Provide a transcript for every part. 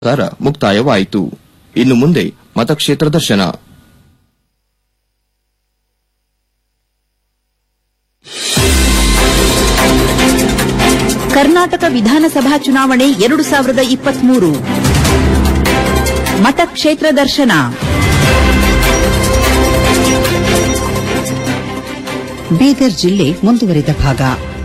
ಪ್ರಚಾರ ಮುಕ್ತಾಯವಾಯಿತು ಇನ್ನು ಮುಂದೆ ಮತಕ್ಷೇತ್ರ ದರ್ಶನ ಕರ್ನಾಟಕ ವಿಧಾನಸಭಾ ಚುನಾವಣೆ ಎರಡು ಸಾವಿರದ ಇಪ್ಪತ್ಮೂರು ಮತಕ್ಷೇತ್ರ ದರ್ಶನ ಬೀದರ್ ಜಿಲ್ಲೆ ಮುಂದುವರಿದ ಭಾಗ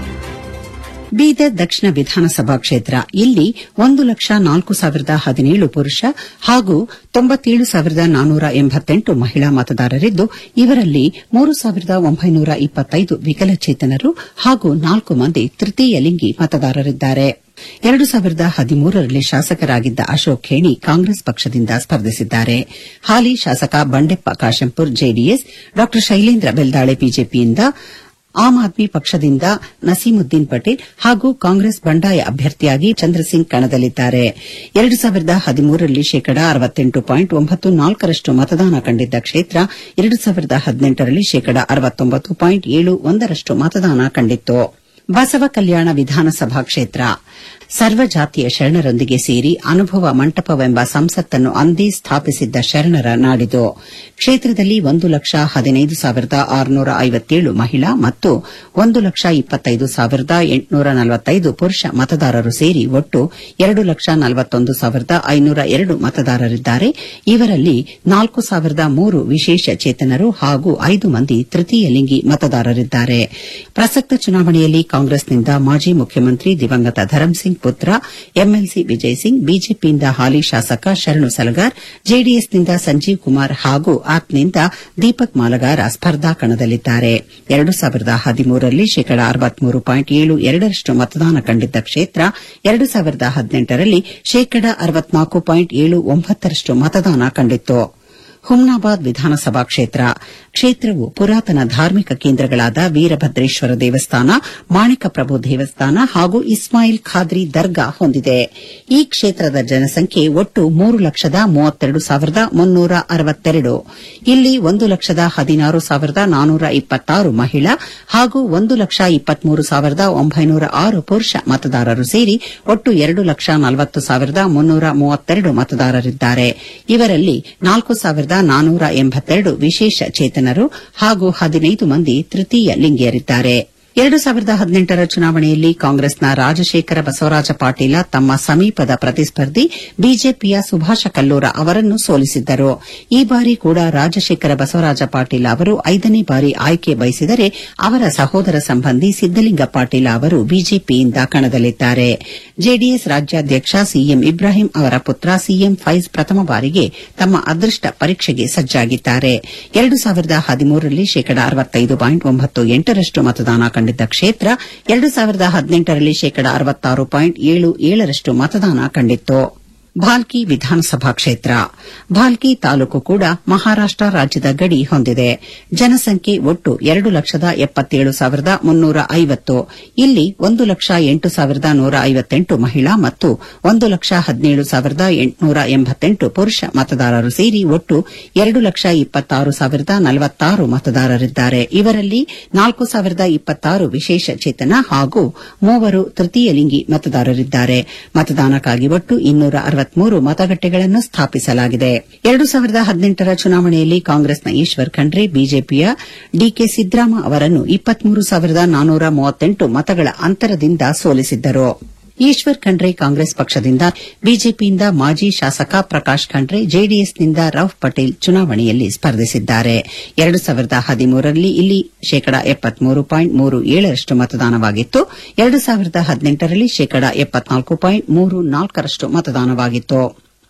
ಬೀದರ್ ದಕ್ಷಿಣ ವಿಧಾನಸಭಾ ಕ್ಷೇತ್ರ ಇಲ್ಲಿ ಒಂದು ಲಕ್ಷ ನಾಲ್ಕು ಸಾವಿರದ ಹದಿನೇಳು ಪುರುಷ ಹಾಗೂ ತೊಂಬತ್ತೇಳು ಸಾವಿರದ ನಾನ್ನೂರ ಎಂಬತ್ತೆಂಟು ಮಹಿಳಾ ಮತದಾರರಿದ್ದು ಇವರಲ್ಲಿ ಮೂರು ಸಾವಿರದ ಒಂಬೈನೂರ ಇಪ್ಪತ್ತೈದು ವಿಕಲಚೇತನರು ಹಾಗೂ ನಾಲ್ಕು ಮಂದಿ ತೃತೀಯ ಲಿಂಗಿ ಮತದಾರರಿದ್ದಾರೆ ಎರಡು ಸಾವಿರದ ಹದಿಮೂರರಲ್ಲಿ ಶಾಸಕರಾಗಿದ್ದ ಅಶೋಕ್ ಖೇಣಿ ಕಾಂಗ್ರೆಸ್ ಪಕ್ಷದಿಂದ ಸ್ಪರ್ಧಿಸಿದ್ದಾರೆ ಹಾಲಿ ಶಾಸಕ ಬಂಡೆಪ್ಪ ಕಾಶಂಪುರ್ ಜೆಡಿಎಸ್ ಡಾ ಶೈಲೇಂದ್ರ ಬೆಲ್ದಾಳೆ ಬಿಜೆಪಿಯಿಂದ ಆಮ್ ಆದ್ಮಿ ಪಕ್ಷದಿಂದ ನಸೀಮುದ್ದೀನ್ ಪಟೇಲ್ ಹಾಗೂ ಕಾಂಗ್ರೆಸ್ ಬಂಡಾಯ ಅಭ್ಯರ್ಥಿಯಾಗಿ ಚಂದ್ರಸಿಂಗ್ ಕಣದಲ್ಲಿದ್ದಾರೆ ಎರಡು ಸಾವಿರದ ಹದಿಮೂರರಲ್ಲಿ ಶೇಕಡ ಅರವತ್ತೆಂಟು ಪಾಯಿಂಟ್ ಒಂಬತ್ತು ನಾಲ್ಕರಷ್ಟು ಮತದಾನ ಕಂಡಿದ್ದ ಕ್ಷೇತ್ರ ಎರಡು ಸಾವಿರದ ಹದಿನೆಂಟರಲ್ಲಿ ಶೇಕಡ ಅರವತ್ತೊಂಬತ್ತು ಪಾಯಿಂಟ್ ಏಳು ಒಂದರಷ್ಟು ಮತದಾನ ಕಂಡಿತ್ತು ಬಸವ ಕಲ್ಯಾಣ ವಿಧಾನಸಭಾ ಕ್ಷೇತ್ರ ಸರ್ವಜಾತಿಯ ಶರಣರೊಂದಿಗೆ ಸೇರಿ ಅನುಭವ ಮಂಟಪವೆಂಬ ಸಂಸತ್ತನ್ನು ಅಂದೇ ಸ್ಥಾಪಿಸಿದ್ದ ಶರಣರ ನಾಡಿದು ಕ್ಷೇತ್ರದಲ್ಲಿ ಒಂದು ಲಕ್ಷ ಹದಿನೈದು ಸಾವಿರದ ಆರುನೂರ ಐವತ್ತೇಳು ಮಹಿಳಾ ಮತ್ತು ಒಂದು ಲಕ್ಷ ಇಪ್ಪತ್ತೈದು ಸಾವಿರದ ಎಂಟುನೂರ ನಲವತ್ತೈದು ಪುರುಷ ಮತದಾರರು ಸೇರಿ ಒಟ್ಟು ಎರಡು ಲಕ್ಷ ನಲವತ್ತೊಂದು ಸಾವಿರದ ಐನೂರ ಎರಡು ಮತದಾರರಿದ್ದಾರೆ ಇವರಲ್ಲಿ ನಾಲ್ಕು ಸಾವಿರದ ಮೂರು ವಿಶೇಷ ಚೇತನರು ಹಾಗೂ ಐದು ಮಂದಿ ತೃತೀಯ ಲಿಂಗಿ ಮತದಾರರಿದ್ದಾರೆ ಪ್ರಸಕ್ತ ಚುನಾವಣೆಯಲ್ಲಿ ಕಾಂಗ್ರೆಸ್ನಿಂದ ಮಾಜಿ ಮುಖ್ಯಮಂತ್ರಿ ದಿವಂಗತ ಧರಂಸಿಂಗ್ ಪುತ್ರ ಎಂಎಲ್ಸಿ ವಿಜಯ್ ಸಿಂಗ್ ಬಿಜೆಪಿಯಿಂದ ಹಾಲಿ ಶಾಸಕ ಶರಣು ಸಲಗಾರ್ ಜೆಡಿಎಸ್ನಿಂದ ಸಂಜೀವ್ ಕುಮಾರ್ ಹಾಗೂ ಆಪ್ನಿಂದ ದೀಪಕ್ ಮಾಲಗಾರ ಸ್ಪರ್ಧಾ ಕಣದಲ್ಲಿದ್ದಾರೆ ಎರಡು ಸಾವಿರದ ಹದಿಮೂರರಲ್ಲಿ ಶೇಕಡ ಅರವತ್ಮೂರು ಪಾಯಿಂಟ್ ಏಳು ಎರಡರಷ್ಟು ಮತದಾನ ಕಂಡಿದ್ದ ಕ್ಷೇತ್ರ ಎರಡು ಸಾವಿರದ ಹದಿನೆಂಟರಲ್ಲಿ ಶೇಕಡ ಅರವತ್ನಾಲ್ಕು ಪಾಯಿಂಟ್ ಏಳು ಒಂಬತ್ತರಷ್ಟು ಮತದಾನ ಕಂಡಿತ್ತು ಹುಮ್ನಾಬಾದ್ ವಿಧಾನಸಭಾ ಕ್ಷೇತ್ರ ಕ್ಷೇತ್ರವು ಪುರಾತನ ಧಾರ್ಮಿಕ ಕೇಂದ್ರಗಳಾದ ವೀರಭದ್ರೇಶ್ವರ ದೇವಸ್ಥಾನ ಮಾಣಿಕಪ್ರಭು ದೇವಸ್ಥಾನ ಹಾಗೂ ಇಸ್ಮಾಯಿಲ್ ಖಾದ್ರಿ ದರ್ಗಾ ಹೊಂದಿದೆ ಈ ಕ್ಷೇತ್ರದ ಜನಸಂಖ್ಯೆ ಒಟ್ಟು ಮೂರು ಲಕ್ಷದ ಮೂವತ್ತೆರಡು ಸಾವಿರದ ಮುನ್ನೂರ ಅರವತ್ತೆರಡು ಇಲ್ಲಿ ಒಂದು ಲಕ್ಷದ ಹದಿನಾರು ಸಾವಿರದ ನಾನೂರ ಇಪ್ಪತ್ತಾರು ಮಹಿಳಾ ಹಾಗೂ ಒಂದು ಲಕ್ಷ ಇಪ್ಪತ್ಮೂರು ಸಾವಿರದ ಒಂಬೈನೂರ ಆರು ಪುರುಷ ಮತದಾರರು ಸೇರಿ ಒಟ್ಟು ಎರಡು ಲಕ್ಷ ನಲವತ್ತು ಸಾವಿರದ ಮುನ್ನೂರ ಮೂವತ್ತೆರಡು ಮತದಾರರಿದ್ದಾರೆ ಇವರಲ್ಲಿ ನಾಲ್ಕು ಸಾವಿರದ ನಾನೂರ ಎಂಬತ್ತೆರಡು ವಿಶೇಷ ಚೇತನರು ಹಾಗೂ ಹದಿನೈದು ಮಂದಿ ತೃತೀಯ ಲಿಂಗಿಯರಿದ್ದಾರೆ ಎರಡು ಸಾವಿರದ ಹದಿನೆಂಟರ ಚುನಾವಣೆಯಲ್ಲಿ ಕಾಂಗ್ರೆಸ್ನ ರಾಜಶೇಖರ ಬಸವರಾಜ ಪಾಟೀಲ ತಮ್ಮ ಸಮೀಪದ ಪ್ರತಿಸ್ಪರ್ಧಿ ಬಿಜೆಪಿಯ ಸುಭಾಷ ಕಲ್ಲೂರ ಅವರನ್ನು ಸೋಲಿಸಿದ್ದರು ಈ ಬಾರಿ ಕೂಡ ರಾಜಶೇಖರ ಬಸವರಾಜ ಪಾಟೀಲ ಅವರು ಐದನೇ ಬಾರಿ ಆಯ್ಕೆ ಬಯಸಿದರೆ ಅವರ ಸಹೋದರ ಸಂಬಂಧಿ ಸಿದ್ದಲಿಂಗ ಪಾಟೀಲ ಅವರು ಬಿಜೆಪಿಯಿಂದ ಕಣದಲ್ಲಿದ್ದಾರೆ ಜೆಡಿಎಸ್ ರಾಜ್ಯಾಧ್ಯಕ್ಷ ಸಿಎಂ ಇಬ್ರಾಹಿಂ ಅವರ ಪುತ್ರ ಸಿಎಂ ಫೈಜ್ ಪ್ರಥಮ ಬಾರಿಗೆ ತಮ್ಮ ಅದೃಷ್ಟ ಪರೀಕ್ಷೆಗೆ ಸಜ್ಜಾಗಿದ್ದಾರೆ ಎರಡು ಸಾವಿರದ ಹದಿಮೂರರಲ್ಲಿ ಶೇಕಡ ಅರವತ್ತೈದು ಪಾಯಿಂಟ್ ಒಂಬತ್ತು ಎಂಟರಷ್ಟು ಮತದಾನ ಕಂಡಿದ್ದ ಕ್ಷೇತ್ರ ಎರಡು ಸಾವಿರದ ಹದಿನೆಂಟರಲ್ಲಿ ಶೇಕಡ ಅರವತ್ತಾರು ಪಾಯಿಂಟ್ ಏಳು ಏಳರಷ್ಟು ಮತದಾನ ಕಂಡಿತ್ತು ಭಾಲ್ಕಿ ವಿಧಾನಸಭಾ ಕ್ಷೇತ್ರ ಭಾಲ್ಕಿ ತಾಲೂಕು ಕೂಡ ಮಹಾರಾಷ್ಟ ರಾಜ್ಯದ ಗಡಿ ಹೊಂದಿದೆ ಜನಸಂಖ್ಯೆ ಒಟ್ಟು ಎರಡು ಲಕ್ಷದ ಎಪ್ಪತ್ತೇಳು ಸಾವಿರದ ಮುನ್ನೂರ ಐವತ್ತು ಇಲ್ಲಿ ಒಂದು ಲಕ್ಷ ಎಂಟು ಸಾವಿರದ ನೂರ ಐವತ್ತೆಂಟು ಮಹಿಳಾ ಮತ್ತು ಒಂದು ಲಕ್ಷ ಹದಿನೇಳು ಸಾವಿರದ ಎಂಟುನೂರ ಎಂಬತ್ತೆಂಟು ಪುರುಷ ಮತದಾರರು ಸೇರಿ ಒಟ್ಟು ಎರಡು ಲಕ್ಷ ಇಪ್ಪತ್ತಾರು ಸಾವಿರದ ನಲವತ್ತಾರು ಮತದಾರರಿದ್ದಾರೆ ಇವರಲ್ಲಿ ನಾಲ್ಕು ಸಾವಿರದ ಇಪ್ಪತ್ತಾರು ವಿಶೇಷ ಚೇತನ ಹಾಗೂ ಮೂವರು ತೃತೀಯ ಲಿಂಗಿ ಮತದಾರರಿದ್ದಾರೆ ಮತದಾನಕ್ಕಾಗಿ ಒಟ್ಟು ಇನ್ನೂರ ಅರವತ್ಮೂರು ಮತಗಟ್ಟೆಗಳನ್ನು ಸ್ಥಾಪಿಸಲಾಗಿದೆ ಎರಡು ಸಾವಿರದ ಹದಿನೆಂಟರ ಚುನಾವಣೆಯಲ್ಲಿ ಕಾಂಗ್ರೆಸ್ನ ಈಶ್ವರ್ ಖಂಡ್ರೆ ಬಿಜೆಪಿಯ ಡಿಕೆ ಸಿದ್ದರಾಮ ಅವರನ್ನು ಇಪ್ಪತ್ಮೂರು ಸಾವಿರದ ನಾನೂರ ಮೂವತ್ತೆಂಟು ಮತಗಳ ಅಂತರದಿಂದ ಸೋಲಿಸಿದ್ದರು ಈಶ್ವರ್ ಖಂಡ್ರೆ ಕಾಂಗ್ರೆಸ್ ಪಕ್ಷದಿಂದ ಬಿಜೆಪಿಯಿಂದ ಮಾಜಿ ಶಾಸಕ ಪ್ರಕಾಶ್ ಖಂಡ್ರೆ ಜೆಡಿಎಸ್ನಿಂದ ರೌಫ್ ಪಟೇಲ್ ಚುನಾವಣೆಯಲ್ಲಿ ಸ್ಪರ್ಧಿಸಿದ್ದಾರೆ ಎರಡು ಸಾವಿರದ ಹದಿಮೂರರಲ್ಲಿ ಇಲ್ಲಿ ಶೇಕಡ ಎಪ್ಪತ್ಮೂರು ಪಾಯಿಂಟ್ ಮೂರು ಏಳರಷ್ಟು ಮತದಾನವಾಗಿತ್ತು ಎರಡು ಸಾವಿರದ ಹದಿನೆಂಟರಲ್ಲಿ ಶೇಕಡ ಎಪ್ಪತ್ನಾಲ್ಕು ಪಾಯಿಂಟ್ ಮೂರು ನಾಲ್ಕರಷ್ಟು ಮತದಾನವಾಗಿತ್ತು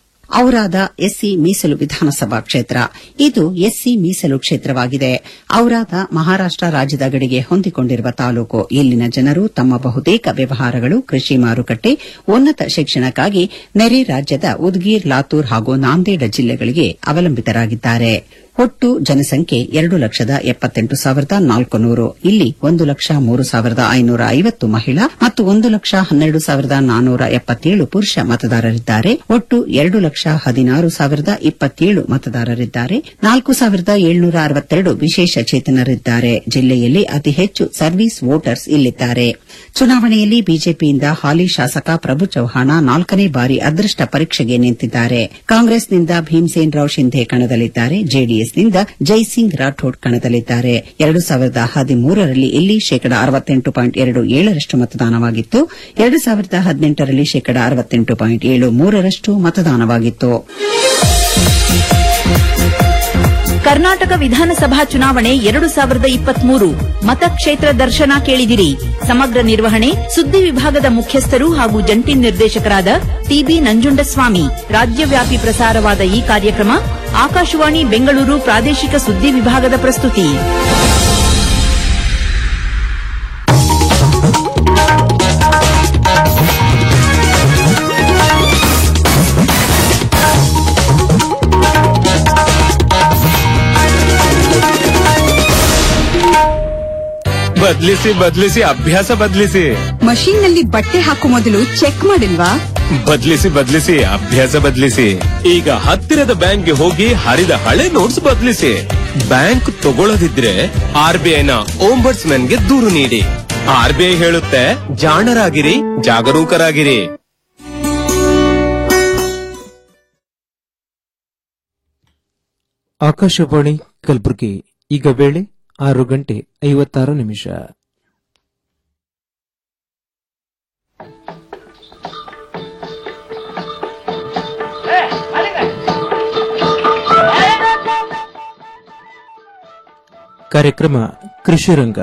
ಔರಾದ ಎಸ್ಸಿ ಮೀಸಲು ವಿಧಾನಸಭಾ ಕ್ಷೇತ್ರ ಇದು ಎಸ್ಸಿ ಮೀಸಲು ಕ್ಷೇತ್ರವಾಗಿದೆ ಔರಾದ ಮಹಾರಾಷ್ಟ ರಾಜ್ಯದ ಗಡಿಗೆ ಹೊಂದಿಕೊಂಡಿರುವ ತಾಲೂಕು ಇಲ್ಲಿನ ಜನರು ತಮ್ಮ ಬಹುತೇಕ ವ್ಯವಹಾರಗಳು ಕೃಷಿ ಮಾರುಕಟ್ಟೆ ಉನ್ನತ ಶಿಕ್ಷಣಕ್ಕಾಗಿ ನೆರೆ ರಾಜ್ಯದ ಉದ್ಗೀರ್ ಲಾತೂರ್ ಹಾಗೂ ನಾಂದೇಡ ಜಿಲ್ಲೆಗಳಿಗೆ ಅವಲಂಬಿತರಾಗಿದ್ದಾರೆ ಒಟ್ಟು ಜನಸಂಖ್ಯೆ ಎರಡು ಲಕ್ಷದ ಎಪ್ಪತ್ತೆಂಟು ಸಾವಿರದ ನಾಲ್ಕು ನೂರು ಇಲ್ಲಿ ಒಂದು ಲಕ್ಷ ಮೂರು ಸಾವಿರದ ಐನೂರ ಐವತ್ತು ಮಹಿಳಾ ಮತ್ತು ಒಂದು ಲಕ್ಷ ಹನ್ನೆರಡು ಸಾವಿರದ ನಾನೂರ ಎಪ್ಪತ್ತೇಳು ಪುರುಷ ಮತದಾರರಿದ್ದಾರೆ ಒಟ್ಟು ಎರಡು ಲಕ್ಷ ಹದಿನಾರು ಸಾವಿರದ ಇಪ್ಪತ್ತೇಳು ಮತದಾರರಿದ್ದಾರೆ ನಾಲ್ಕು ಸಾವಿರದ ಏಳ್ನೂರ ಅರವತ್ತೆರಡು ವಿಶೇಷ ಚೇತನರಿದ್ದಾರೆ ಜಿಲ್ಲೆಯಲ್ಲಿ ಅತಿ ಹೆಚ್ಚು ಸರ್ವೀಸ್ ವೋಟರ್ಸ್ ಇಲ್ಲಿದ್ದಾರೆ ಚುನಾವಣೆಯಲ್ಲಿ ಬಿಜೆಪಿಯಿಂದ ಹಾಲಿ ಶಾಸಕ ಪ್ರಭು ಚೌಹಾಣ ನಾಲ್ಕನೇ ಬಾರಿ ಅದೃಷ್ಟ ಪರೀಕ್ಷೆಗೆ ನಿಂತಿದ್ದಾರೆ ಕಾಂಗ್ರೆಸ್ನಿಂದ ಭೀಮ್ಸೇನ್ ರಾವ್ ಶಿಂಧೆ ಕಣದಲ್ಲಿದ್ದಾರೆ ಜೆಡಿಎಸ್ನಿಂದ ಜೈಸಿಂಗ್ ರಾಠೋಡ್ ಕಣದಲ್ಲಿದ್ದಾರೆ ಎರಡು ಸಾವಿರದ ಹದಿಮೂರರಲ್ಲಿ ಇಲ್ಲಿ ಶೇಕಡ ಅರವತ್ತೆಂಟು ಪಾಯಿಂಟ್ ಎರಡು ಏಳರಷ್ಟು ಮತದಾನವಾಗಿತ್ತು ಎರಡು ಸಾವಿರದ ಹದಿನೆಂಟರಲ್ಲಿ ಶೇಕಡ ಅರವತ್ತೆಂಟು ಪಾಯಿಂಟ್ ಏಳು ಮೂರರಷ್ಟು ಮತದಾನವಾಗಿತ್ತು ಕರ್ನಾಟಕ ವಿಧಾನಸಭಾ ಚುನಾವಣೆ ಎರಡು ಸಾವಿರದ ಇಪ್ಪತ್ಮೂರು ಮತಕ್ಷೇತ್ರ ದರ್ಶನ ಕೇಳಿದಿರಿ ಸಮಗ್ರ ನಿರ್ವಹಣೆ ಸುದ್ದಿ ವಿಭಾಗದ ಮುಖ್ಯಸ್ಥರು ಹಾಗೂ ಜಂಟಿ ನಿರ್ದೇಶಕರಾದ ಟಿಬಿ ನಂಜುಂಡಸ್ವಾಮಿ ರಾಜ್ಯವ್ಯಾಪಿ ಪ್ರಸಾರವಾದ ಈ ಕಾರ್ಯಕ್ರಮ ಆಕಾಶವಾಣಿ ಬೆಂಗಳೂರು ಪ್ರಾದೇಶಿಕ ಸುದ್ದಿ ವಿಭಾಗದ ಪ್ರಸ್ತುತಿ ಬದ್ಲಿಸಿ ಬದ್ಲಿಸಿ ಅಭ್ಯಾಸ ಬದ್ಲಿಸಿ ಮಷೀನ್ ನಲ್ಲಿ ಬಟ್ಟೆ ಹಾಕೋ ಮೊದಲು ಚೆಕ್ ಮಾಡಿಲ್ವಾ ಬದ್ಲಿಸಿ ಬದ್ಲಿಸಿ ಅಭ್ಯಾಸ ಬದ್ಲಿಸಿ ಈಗ ಹತ್ತಿರದ ಬ್ಯಾಂಕ್ಗೆ ಹೋಗಿ ಹರಿದ ಹಳೆ ನೋಟ್ಸ್ ಬದ್ಲಿಸಿ ಬ್ಯಾಂಕ್ ತಗೊಳ್ಳದಿದ್ರೆ ಆರ್ ಬಿ ಐನ ಗೆ ದೂರು ನೀಡಿ ಆರ್ ಬಿ ಐ ಹೇಳುತ್ತೆ ಜಾಣರಾಗಿರಿ ಜಾಗರೂಕರಾಗಿರಿ ಆಕಾಶವಾಣಿ ಕಲಬುರಗಿ ಈಗ ವೇಳೆ ಆರು ಗಂಟೆ ಐವತ್ತಾರು ನಿಮಿಷ ಕಾರ್ಯಕ್ರಮ ಕೃಷಿ ರಂಗ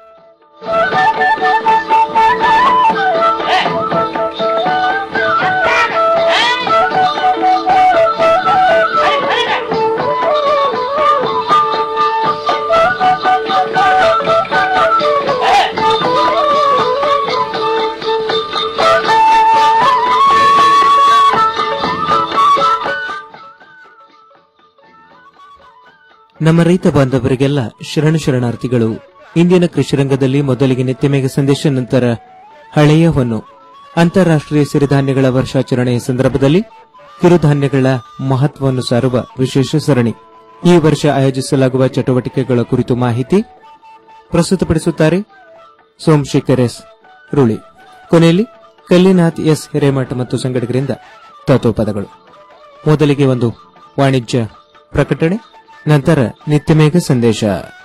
ನಮ್ಮ ರೈತ ಬಾಂಧವರಿಗೆಲ್ಲ ಶರಣ ಶರಣಾರ್ಥಿಗಳು ಇಂದಿನ ಕೃಷಿ ರಂಗದಲ್ಲಿ ಮೊದಲಿಗೆ ನೆತ್ತಿಮೇಘ ಸಂದೇಶ ನಂತರ ಹಳೆಯ ಹೊನ್ನು ಅಂತಾರಾಷ್ಟ್ರೀಯ ಸಿರಿಧಾನ್ಯಗಳ ವರ್ಷಾಚರಣೆಯ ಸಂದರ್ಭದಲ್ಲಿ ಕಿರುಧಾನ್ಯಗಳ ಮಹತ್ವವನ್ನು ಸಾರುವ ವಿಶೇಷ ಸರಣಿ ಈ ವರ್ಷ ಆಯೋಜಿಸಲಾಗುವ ಚಟುವಟಿಕೆಗಳ ಕುರಿತು ಮಾಹಿತಿ ಪ್ರಸ್ತುತಪಡಿಸುತ್ತಾರೆ ಸೋಮಶೇಖರ್ ಎಸ್ ರುಳಿ ಕೊನೆಯಲ್ಲಿ ಕಲ್ಲಿನಾಥ್ ಎಸ್ ಹಿರೇಮಠ ಮತ್ತು ಸಂಘಟಕರಿಂದ ತತ್ವಪದಗಳು ಮೊದಲಿಗೆ ಒಂದು ವಾಣಿಜ್ಯ ಪ್ರಕಟಣೆ ನಂತರ ನಿತ್ಯಮೇಘ ಸಂದೇಶ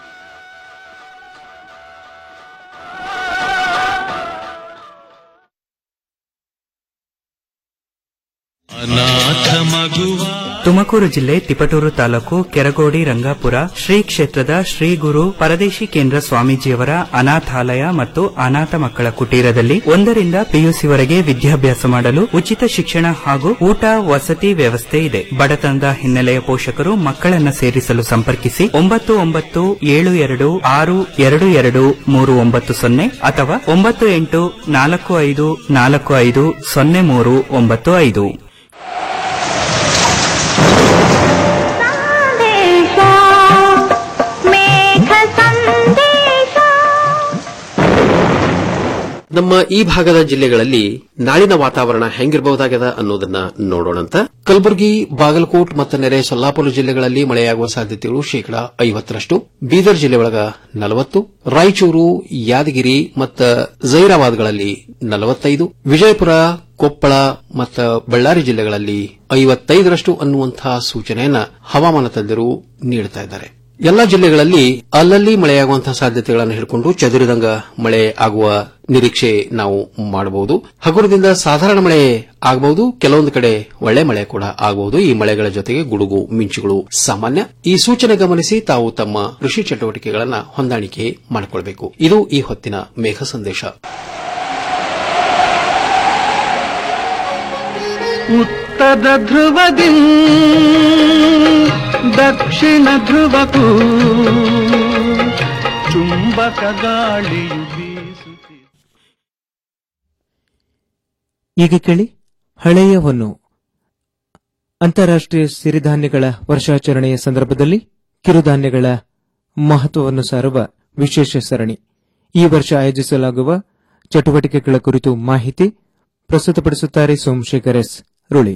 ತುಮಕೂರು ಜಿಲ್ಲೆ ತಿಪಟೂರು ತಾಲೂಕು ಕೆರಗೋಡಿ ರಂಗಾಪುರ ಶ್ರೀ ಕ್ಷೇತ್ರದ ಶ್ರೀ ಗುರು ಪರದೇಶಿ ಕೇಂದ್ರ ಸ್ವಾಮೀಜಿಯವರ ಅನಾಥಾಲಯ ಮತ್ತು ಅನಾಥ ಮಕ್ಕಳ ಕುಟೀರದಲ್ಲಿ ಒಂದರಿಂದ ಪಿಯುಸಿವರೆಗೆ ವಿದ್ಯಾಭ್ಯಾಸ ಮಾಡಲು ಉಚಿತ ಶಿಕ್ಷಣ ಹಾಗೂ ಊಟ ವಸತಿ ವ್ಯವಸ್ಥೆ ಇದೆ ಬಡತನದ ಹಿನ್ನೆಲೆಯ ಪೋಷಕರು ಮಕ್ಕಳನ್ನ ಸೇರಿಸಲು ಸಂಪರ್ಕಿಸಿ ಒಂಬತ್ತು ಒಂಬತ್ತು ಏಳು ಎರಡು ಆರು ಎರಡು ಎರಡು ಮೂರು ಒಂಬತ್ತು ಸೊನ್ನೆ ಅಥವಾ ಒಂಬತ್ತು ಎಂಟು ನಾಲ್ಕು ಐದು ನಾಲ್ಕು ಐದು ಸೊನ್ನೆ ಮೂರು ಒಂಬತ್ತು ಐದು ನಮ್ಮ ಈ ಭಾಗದ ಜಿಲ್ಲೆಗಳಲ್ಲಿ ನಾಳಿನ ವಾತಾವರಣ ಹೆಂಗಿರಬಹುದಾಗದ ಅನ್ನೋದನ್ನ ನೋಡೋಣಂತ ಕಲಬುರಗಿ ಬಾಗಲಕೋಟ್ ಮತ್ತು ನೆರೆ ಸೊಲ್ಲಾಪುರ ಜಿಲ್ಲೆಗಳಲ್ಲಿ ಮಳೆಯಾಗುವ ಸಾಧ್ಯತೆಗಳು ಶೇಕಡಾ ಐವತ್ತರಷ್ಟು ಬೀದರ್ ಜಿಲ್ಲೆ ಒಳಗ ನಲವತ್ತು ರಾಯಚೂರು ಯಾದಗಿರಿ ಮತ್ತು ಜೈರಾಬಾದ್ಗಳಲ್ಲಿ ನಲವತ್ತೈದು ವಿಜಯಪುರ ಕೊಪ್ಪಳ ಮತ್ತು ಬಳ್ಳಾರಿ ಜಿಲ್ಲೆಗಳಲ್ಲಿ ಐವತ್ತೈದರಷ್ಟು ಅನ್ನುವಂತಹ ಸೂಚನೆಯನ್ನ ಹವಾಮಾನ ತಜ್ಞರು ನೀಡುತ್ತಾ ಇದ್ದಾರೆ ಎಲ್ಲಾ ಜಿಲ್ಲೆಗಳಲ್ಲಿ ಅಲ್ಲಲ್ಲಿ ಮಳೆಯಾಗುವಂತಹ ಸಾಧ್ಯತೆಗಳನ್ನು ಹಿಡ್ಕೊಂಡು ಚದುರಿದಂಗ ಮಳೆ ಆಗುವ ನಿರೀಕ್ಷೆ ನಾವು ಮಾಡಬಹುದು ಹಗುರದಿಂದ ಸಾಧಾರಣ ಮಳೆ ಆಗಬಹುದು ಕೆಲವೊಂದು ಕಡೆ ಒಳ್ಳೆ ಮಳೆ ಕೂಡ ಆಗಬಹುದು ಈ ಮಳೆಗಳ ಜೊತೆಗೆ ಗುಡುಗು ಮಿಂಚುಗಳು ಸಾಮಾನ್ಯ ಈ ಸೂಚನೆ ಗಮನಿಸಿ ತಾವು ತಮ್ಮ ಕೃಷಿ ಚಟುವಟಿಕೆಗಳನ್ನು ಹೊಂದಾಣಿಕೆ ಮಾಡಿಕೊಳ್ಳಬೇಕು ಇದು ಈ ಹೊತ್ತಿನ ಮೇಘ ಸಂದೇಶ ಉತ್ತರ ಧ್ರುವದಿ ದಕ್ಷಿಣ ಧ್ರುವಕ್ಕೂ ಚುಂಬಕ ಗಾಳಿಯು ಬೀಸುತ್ತಿದೆ ಈಗ ಕೇಳಿ ಹಳೆಯ ಹೊನ್ನು ಅಂತಾರಾಷ್ಟ್ರೀಯ ಸಿರಿಧಾನ್ಯಗಳ ವರ್ಷಾಚರಣೆಯ ಸಂದರ್ಭದಲ್ಲಿ ಕಿರುಧಾನ್ಯಗಳ ಮಹತ್ವವನ್ನು ಸಾರುವ ವಿಶೇಷ ಸರಣಿ ಈ ವರ್ಷ ಆಯೋಜಿಸಲಾಗುವ ಚಟುವಟಿಕೆಗಳ ಕುರಿತು ಮಾಹಿತಿ ಪ್ರಸ್ತುತಪಡಿಸುತ್ತಾರೆ ಸೋಮಶೇಖರ್ ಎಸ್ ರುಳಿ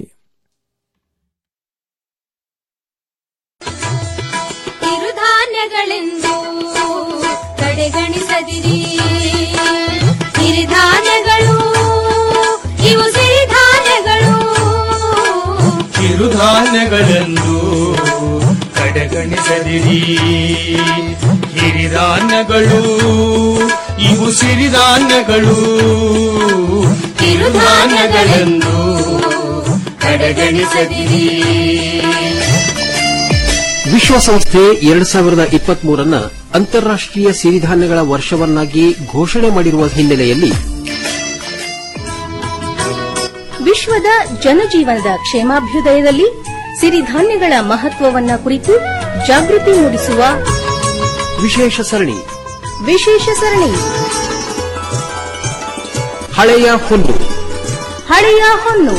ಕಿರುಧಾನ್ಯಗಳೆಂದು ಕಡೆಗಣಿಸದಿರಿ ಸಿರಿಧಾನ್ಯಗಳು ಇವು ಸಿರಿಧಾನ್ಯಗಳು ಕಿರುಧಾನ್ಯಗಳೆಂದು ಕಡೆಗಣಿಸದಿರಿ ಹಿರಿಧಾನ್ಯಗಳು ಇವು ಸಿರಿಧಾನ್ಯಗಳು ಕಿರುಧಾನ್ಯಗಳೆಂದು ಕಡೆಗಣಿಸದಿರಿ ವಿಶ್ವಸಂಸ್ಥೆ ಎರಡ್ ಸಾವಿರದ ಇಪ್ಪತ್ತ್ ಮೂರನ್ನ ಅಂತಾರಾಷ್ಟೀಯ ಸಿರಿಧಾನ್ಯಗಳ ವರ್ಷವನ್ನಾಗಿ ಘೋಷಣೆ ಮಾಡಿರುವ ಹಿನ್ನೆಲೆಯಲ್ಲಿ ವಿಶ್ವದ ಜನಜೀವನದ ಕ್ಷೇಮಾಭ್ಯುದಯದಲ್ಲಿ ಸಿರಿಧಾನ್ಯಗಳ ಮಹತ್ವವನ್ನ ಕುರಿತು ಜಾಗೃತಿ ಮೂಡಿಸುವ ವಿಶೇಷ ಸರಣಿ ವಿಶೇಷ ಸರಣಿ ಹಳೆಯ ಹೊನ್ನು ಹಳೆಯ ಹೊನ್ನು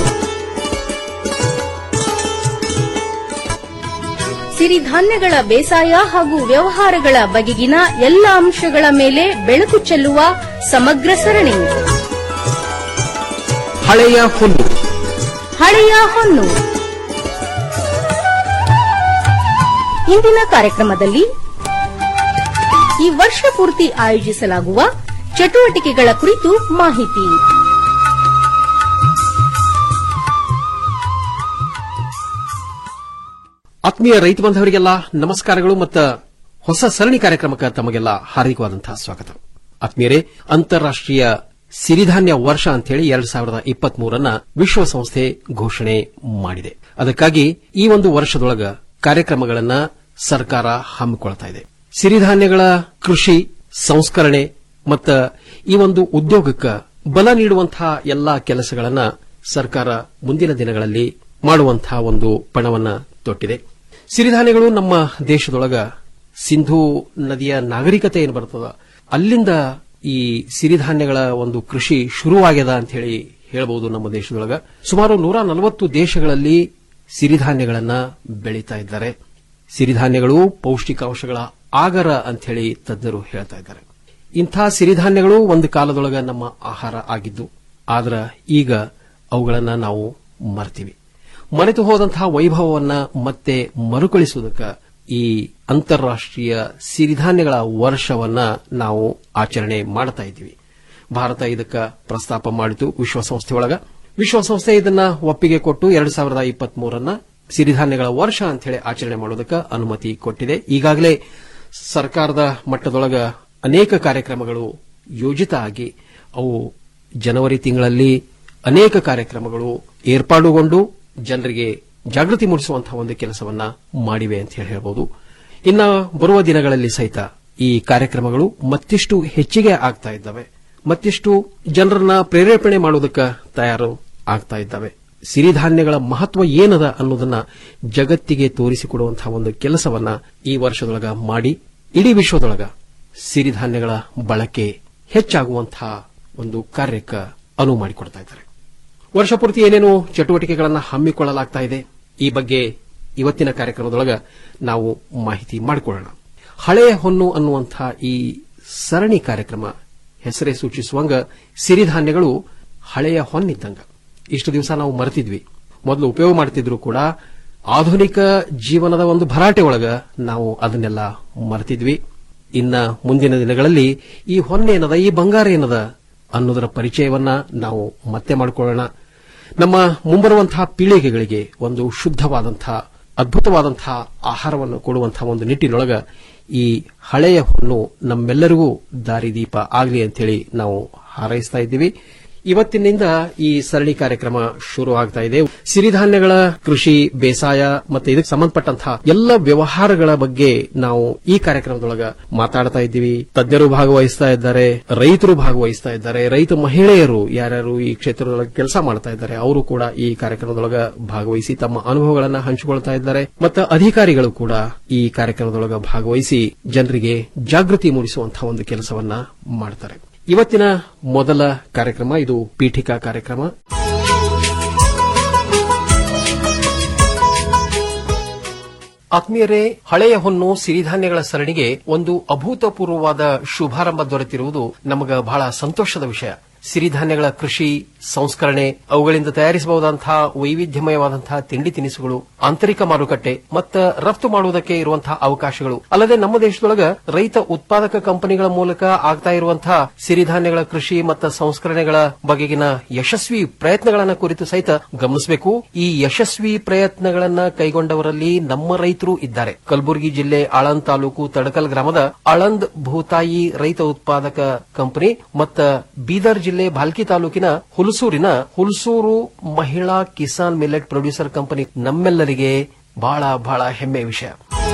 ಸಿರಿಧಾನ್ಯಗಳ ಬೇಸಾಯ ಹಾಗೂ ವ್ಯವಹಾರಗಳ ಬಗೆಗಿನ ಎಲ್ಲ ಅಂಶಗಳ ಮೇಲೆ ಬೆಳಕು ಚೆಲ್ಲುವ ಸಮಗ್ರ ಸರಣಿ ಹಳೆಯ ಹೊನ್ನು ಹಳೆಯ ಹೊನ್ನು ಇಂದಿನ ಕಾರ್ಯಕ್ರಮದಲ್ಲಿ ಈ ವರ್ಷ ಪೂರ್ತಿ ಆಯೋಜಿಸಲಾಗುವ ಚಟುವಟಿಕೆಗಳ ಕುರಿತು ಮಾಹಿತಿ ಆತ್ಮೀಯ ರೈತ ಬಾಂಧವರಿಗೆಲ್ಲ ನಮಸ್ಕಾರಗಳು ಮತ್ತು ಹೊಸ ಸರಣಿ ಕಾರ್ಯಕ್ರಮಕ್ಕೆ ತಮಗೆಲ್ಲ ಹಾರ್ದಿಕವಾದಂತಹ ಸ್ವಾಗತ ಆತ್ಮೀಯರೇ ಅಂತಾರಾಷ್ಟೀಯ ಸಿರಿಧಾನ್ಯ ವರ್ಷ ಅಂತೇಳಿ ಎರಡ್ ಸಾವಿರದ ಇಪ್ಪತ್ತ್ ಮೂರನ್ನ ವಿಶ್ವಸಂಸ್ಥೆ ಘೋಷಣೆ ಮಾಡಿದೆ ಅದಕ್ಕಾಗಿ ಈ ಒಂದು ವರ್ಷದೊಳಗ ಕಾರ್ಯಕ್ರಮಗಳನ್ನ ಸರ್ಕಾರ ಹಮ್ಮಿಕೊಳ್ತಾ ಇದೆ ಸಿರಿಧಾನ್ಯಗಳ ಕೃಷಿ ಸಂಸ್ಕರಣೆ ಮತ್ತು ಈ ಒಂದು ಉದ್ಯೋಗಕ್ಕೆ ಬಲ ನೀಡುವಂತಹ ಎಲ್ಲಾ ಕೆಲಸಗಳನ್ನ ಸರ್ಕಾರ ಮುಂದಿನ ದಿನಗಳಲ್ಲಿ ಮಾಡುವಂತಹ ಒಂದು ಪಣವನ್ನ ತೊಟ್ಟಿದೆ ಸಿರಿಧಾನ್ಯಗಳು ನಮ್ಮ ದೇಶದೊಳಗ ಸಿಂಧೂ ನದಿಯ ನಾಗರಿಕತೆ ಏನು ಬರ್ತದ ಅಲ್ಲಿಂದ ಈ ಸಿರಿಧಾನ್ಯಗಳ ಒಂದು ಕೃಷಿ ಶುರುವಾಗ್ಯದ ಅಂತ ಹೇಳಿ ಹೇಳಬಹುದು ನಮ್ಮ ದೇಶದೊಳಗ ಸುಮಾರು ನೂರ ನಲವತ್ತು ದೇಶಗಳಲ್ಲಿ ಸಿರಿಧಾನ್ಯಗಳನ್ನ ಬೆಳೀತಾ ಇದ್ದಾರೆ ಸಿರಿಧಾನ್ಯಗಳು ಪೌಷ್ಟಿಕಾಂಶಗಳ ಆಗರ ಅಂತ ಹೇಳಿ ತಜ್ಞರು ಹೇಳ್ತಾ ಇದ್ದಾರೆ ಇಂಥ ಸಿರಿಧಾನ್ಯಗಳು ಒಂದು ಕಾಲದೊಳಗ ನಮ್ಮ ಆಹಾರ ಆಗಿದ್ದು ಆದ್ರ ಈಗ ಅವುಗಳನ್ನ ನಾವು ಮರ್ತೀವಿ ಮರೆತು ಹೋದಂತಹ ವೈಭವವನ್ನ ಮತ್ತೆ ಮರುಕಳಿಸುವುದಕ್ಕೆ ಈ ಅಂತಾರಾಷ್ಟೀಯ ಸಿರಿಧಾನ್ಯಗಳ ವರ್ಷವನ್ನ ನಾವು ಆಚರಣೆ ಮಾಡ್ತಾ ಇದ್ದೀವಿ ಭಾರತ ಇದಕ್ಕೆ ಪ್ರಸ್ತಾಪ ಮಾಡಿತು ವಿಶ್ವಸಂಸ್ಥೆ ಒಳಗ ವಿಶ್ವಸಂಸ್ಥೆ ಇದನ್ನ ಒಪ್ಪಿಗೆ ಕೊಟ್ಟು ಎರಡ್ ಸಾವಿರದ ಇಪ್ಪತ್ತ್ ಮೂರನ್ನ ಸಿರಿಧಾನ್ಯಗಳ ವರ್ಷ ಅಂತ ಹೇಳಿ ಆಚರಣೆ ಮಾಡೋದಕ್ಕೆ ಅನುಮತಿ ಕೊಟ್ಟಿದೆ ಈಗಾಗಲೇ ಸರ್ಕಾರದ ಮಟ್ಟದೊಳಗ ಅನೇಕ ಕಾರ್ಯಕ್ರಮಗಳು ಯೋಜಿತ ಆಗಿ ಅವು ಜನವರಿ ತಿಂಗಳಲ್ಲಿ ಅನೇಕ ಕಾರ್ಯಕ್ರಮಗಳು ಏರ್ಪಾಡುಗೊಂಡು ಜನರಿಗೆ ಜಾಗೃತಿ ಮೂಡಿಸುವಂತಹ ಒಂದು ಕೆಲಸವನ್ನ ಮಾಡಿವೆ ಅಂತ ಹೇಳಿ ಹೇಳಬಹುದು ಇನ್ನ ಬರುವ ದಿನಗಳಲ್ಲಿ ಸಹಿತ ಈ ಕಾರ್ಯಕ್ರಮಗಳು ಮತ್ತಿಷ್ಟು ಹೆಚ್ಚಿಗೆ ಆಗ್ತಾ ಇದ್ದಾವೆ ಮತ್ತಿಷ್ಟು ಜನರನ್ನ ಪ್ರೇರೇಪಣೆ ಮಾಡೋದಕ್ಕೆ ತಯಾರು ಆಗ್ತಾ ಇದ್ದಾವೆ ಸಿರಿಧಾನ್ಯಗಳ ಮಹತ್ವ ಏನದ ಅನ್ನೋದನ್ನ ಜಗತ್ತಿಗೆ ತೋರಿಸಿಕೊಡುವಂತಹ ಒಂದು ಕೆಲಸವನ್ನ ಈ ವರ್ಷದೊಳಗ ಮಾಡಿ ಇಡೀ ವಿಶ್ವದೊಳಗ ಸಿರಿಧಾನ್ಯಗಳ ಬಳಕೆ ಹೆಚ್ಚಾಗುವಂತಹ ಒಂದು ಕಾರ್ಯಕ್ಕೆ ಅನುವು ಮಾಡಿಕೊಡ್ತಾ ಇದ್ದಾರೆ ವರ್ಷಪೂರ್ತಿ ಏನೇನು ಚಟುವಟಿಕೆಗಳನ್ನು ಹಮ್ಮಿಕೊಳ್ಳಲಾಗ್ತಾ ಇದೆ ಈ ಬಗ್ಗೆ ಇವತ್ತಿನ ಕಾರ್ಯಕ್ರಮದೊಳಗ ನಾವು ಮಾಹಿತಿ ಮಾಡಿಕೊಳ್ಳೋಣ ಹಳೆಯ ಹೊನ್ನು ಅನ್ನುವಂಥ ಈ ಸರಣಿ ಕಾರ್ಯಕ್ರಮ ಹೆಸರೇ ಸೂಚಿಸುವಂಗ ಸಿರಿಧಾನ್ಯಗಳು ಹಳೆಯ ಹೊನ್ನಿದ್ದಂಗ ಇಷ್ಟು ದಿವಸ ನಾವು ಮರೆತಿದ್ವಿ ಮೊದಲು ಉಪಯೋಗ ಮಾಡ್ತಿದ್ರು ಕೂಡ ಆಧುನಿಕ ಜೀವನದ ಒಂದು ಭರಾಟೆ ಒಳಗ ನಾವು ಅದನ್ನೆಲ್ಲ ಮರೆತಿದ್ವಿ ಇನ್ನ ಮುಂದಿನ ದಿನಗಳಲ್ಲಿ ಈ ಹೊನ್ನೇನದ ಈ ಬಂಗಾರ ಏನದ ಅನ್ನೋದರ ಪರಿಚಯವನ್ನ ನಾವು ಮತ್ತೆ ಮಾಡಿಕೊಳ್ಳೋಣ ನಮ್ಮ ಮುಂಬರುವಂತಹ ಪೀಳಿಗೆಗಳಿಗೆ ಒಂದು ಶುದ್ಧವಾದಂತಹ ಅದ್ಭುತವಾದಂತಹ ಆಹಾರವನ್ನು ಕೊಡುವಂತಹ ಒಂದು ನಿಟ್ಟಿನೊಳಗ ಈ ಹಳೆಯ ಹೊನ್ನು ನಮ್ಮೆಲ್ಲರಿಗೂ ದಾರಿದೀಪ ಆಗಲಿ ಅಂತೇಳಿ ನಾವು ಹಾರೈಸ್ತಾ ಇದ್ದೀವಿ ಇವತ್ತಿನಿಂದ ಈ ಸರಣಿ ಕಾರ್ಯಕ್ರಮ ಶುರು ಆಗ್ತಾ ಇದೆ ಸಿರಿಧಾನ್ಯಗಳ ಕೃಷಿ ಬೇಸಾಯ ಮತ್ತೆ ಇದಕ್ಕೆ ಸಂಬಂಧಪಟ್ಟಂತಹ ಎಲ್ಲ ವ್ಯವಹಾರಗಳ ಬಗ್ಗೆ ನಾವು ಈ ಕಾರ್ಯಕ್ರಮದೊಳಗ ಮಾತಾಡ್ತಾ ಇದ್ದೀವಿ ತಜ್ಞರು ಭಾಗವಹಿಸ್ತಾ ಇದ್ದಾರೆ ರೈತರು ಭಾಗವಹಿಸ್ತಾ ಇದ್ದಾರೆ ರೈತ ಮಹಿಳೆಯರು ಯಾರ್ಯಾರು ಈ ಕ್ಷೇತ್ರದೊಳಗೆ ಕೆಲಸ ಮಾಡ್ತಾ ಇದ್ದಾರೆ ಅವರು ಕೂಡ ಈ ಕಾರ್ಯಕ್ರಮದೊಳಗ ಭಾಗವಹಿಸಿ ತಮ್ಮ ಅನುಭವಗಳನ್ನ ಹಂಚಿಕೊಳ್ತಾ ಇದ್ದಾರೆ ಮತ್ತು ಅಧಿಕಾರಿಗಳು ಕೂಡ ಈ ಕಾರ್ಯಕ್ರಮದೊಳಗ ಭಾಗವಹಿಸಿ ಜನರಿಗೆ ಜಾಗೃತಿ ಮೂಡಿಸುವಂತಹ ಒಂದು ಕೆಲಸವನ್ನ ಮಾಡ್ತಾರೆ ಇವತ್ತಿನ ಮೊದಲ ಕಾರ್ಯಕ್ರಮ ಇದು ಪೀಠಿಕಾ ಕಾರ್ಯಕ್ರಮ ಆತ್ಮೀಯರೇ ಹಳೆಯ ಹೊನ್ನು ಸಿರಿಧಾನ್ಯಗಳ ಸರಣಿಗೆ ಒಂದು ಅಭೂತಪೂರ್ವವಾದ ಶುಭಾರಂಭ ದೊರೆತಿರುವುದು ನಮಗ ಬಹಳ ಸಂತೋಷದ ವಿಷಯ ಸಿರಿಧಾನ್ಯಗಳ ಕೃಷಿ ಸಂಸ್ಕರಣೆ ಅವುಗಳಿಂದ ತಯಾರಿಸಬಹುದಂತಹ ವೈವಿಧ್ಯಮಯವಾದಂತಹ ತಿಂಡಿ ತಿನಿಸುಗಳು ಆಂತರಿಕ ಮಾರುಕಟ್ಟೆ ಮತ್ತು ರಫ್ತು ಮಾಡುವುದಕ್ಕೆ ಇರುವಂತಹ ಅವಕಾಶಗಳು ಅಲ್ಲದೆ ನಮ್ಮ ದೇಶದೊಳಗ ರೈತ ಉತ್ಪಾದಕ ಕಂಪನಿಗಳ ಮೂಲಕ ಆಗ್ತಾ ಇರುವಂತಹ ಸಿರಿಧಾನ್ಯಗಳ ಕೃಷಿ ಮತ್ತು ಸಂಸ್ಕರಣೆಗಳ ಬಗೆಗಿನ ಯಶಸ್ವಿ ಪ್ರಯತ್ನಗಳನ್ನ ಕುರಿತು ಸಹಿತ ಗಮನಿಸಬೇಕು ಈ ಯಶಸ್ವಿ ಪ್ರಯತ್ನಗಳನ್ನ ಕೈಗೊಂಡವರಲ್ಲಿ ನಮ್ಮ ರೈತರು ಇದ್ದಾರೆ ಕಲಬುರಗಿ ಜಿಲ್ಲೆ ಆಳಂದ್ ತಾಲೂಕು ತಡಕಲ್ ಗ್ರಾಮದ ಆಳಂದ್ ಭೂತಾಯಿ ರೈತ ಉತ್ಪಾದಕ ಕಂಪನಿ ಮತ್ತು ಬೀದರ್ ಜಿಲ್ಲೆ ಭಾಲ್ಕಿ ತಾಲೂಕಿನ ಹುಲಸೂರಿನ Hulsoor Mahila Kisan millet producer company ನಮ್ಮೆಲ್ಲರಿಗೆ ಬಹಳ ಬಹಳ ಹೆಮ್ಮೆ ವಿಷಯ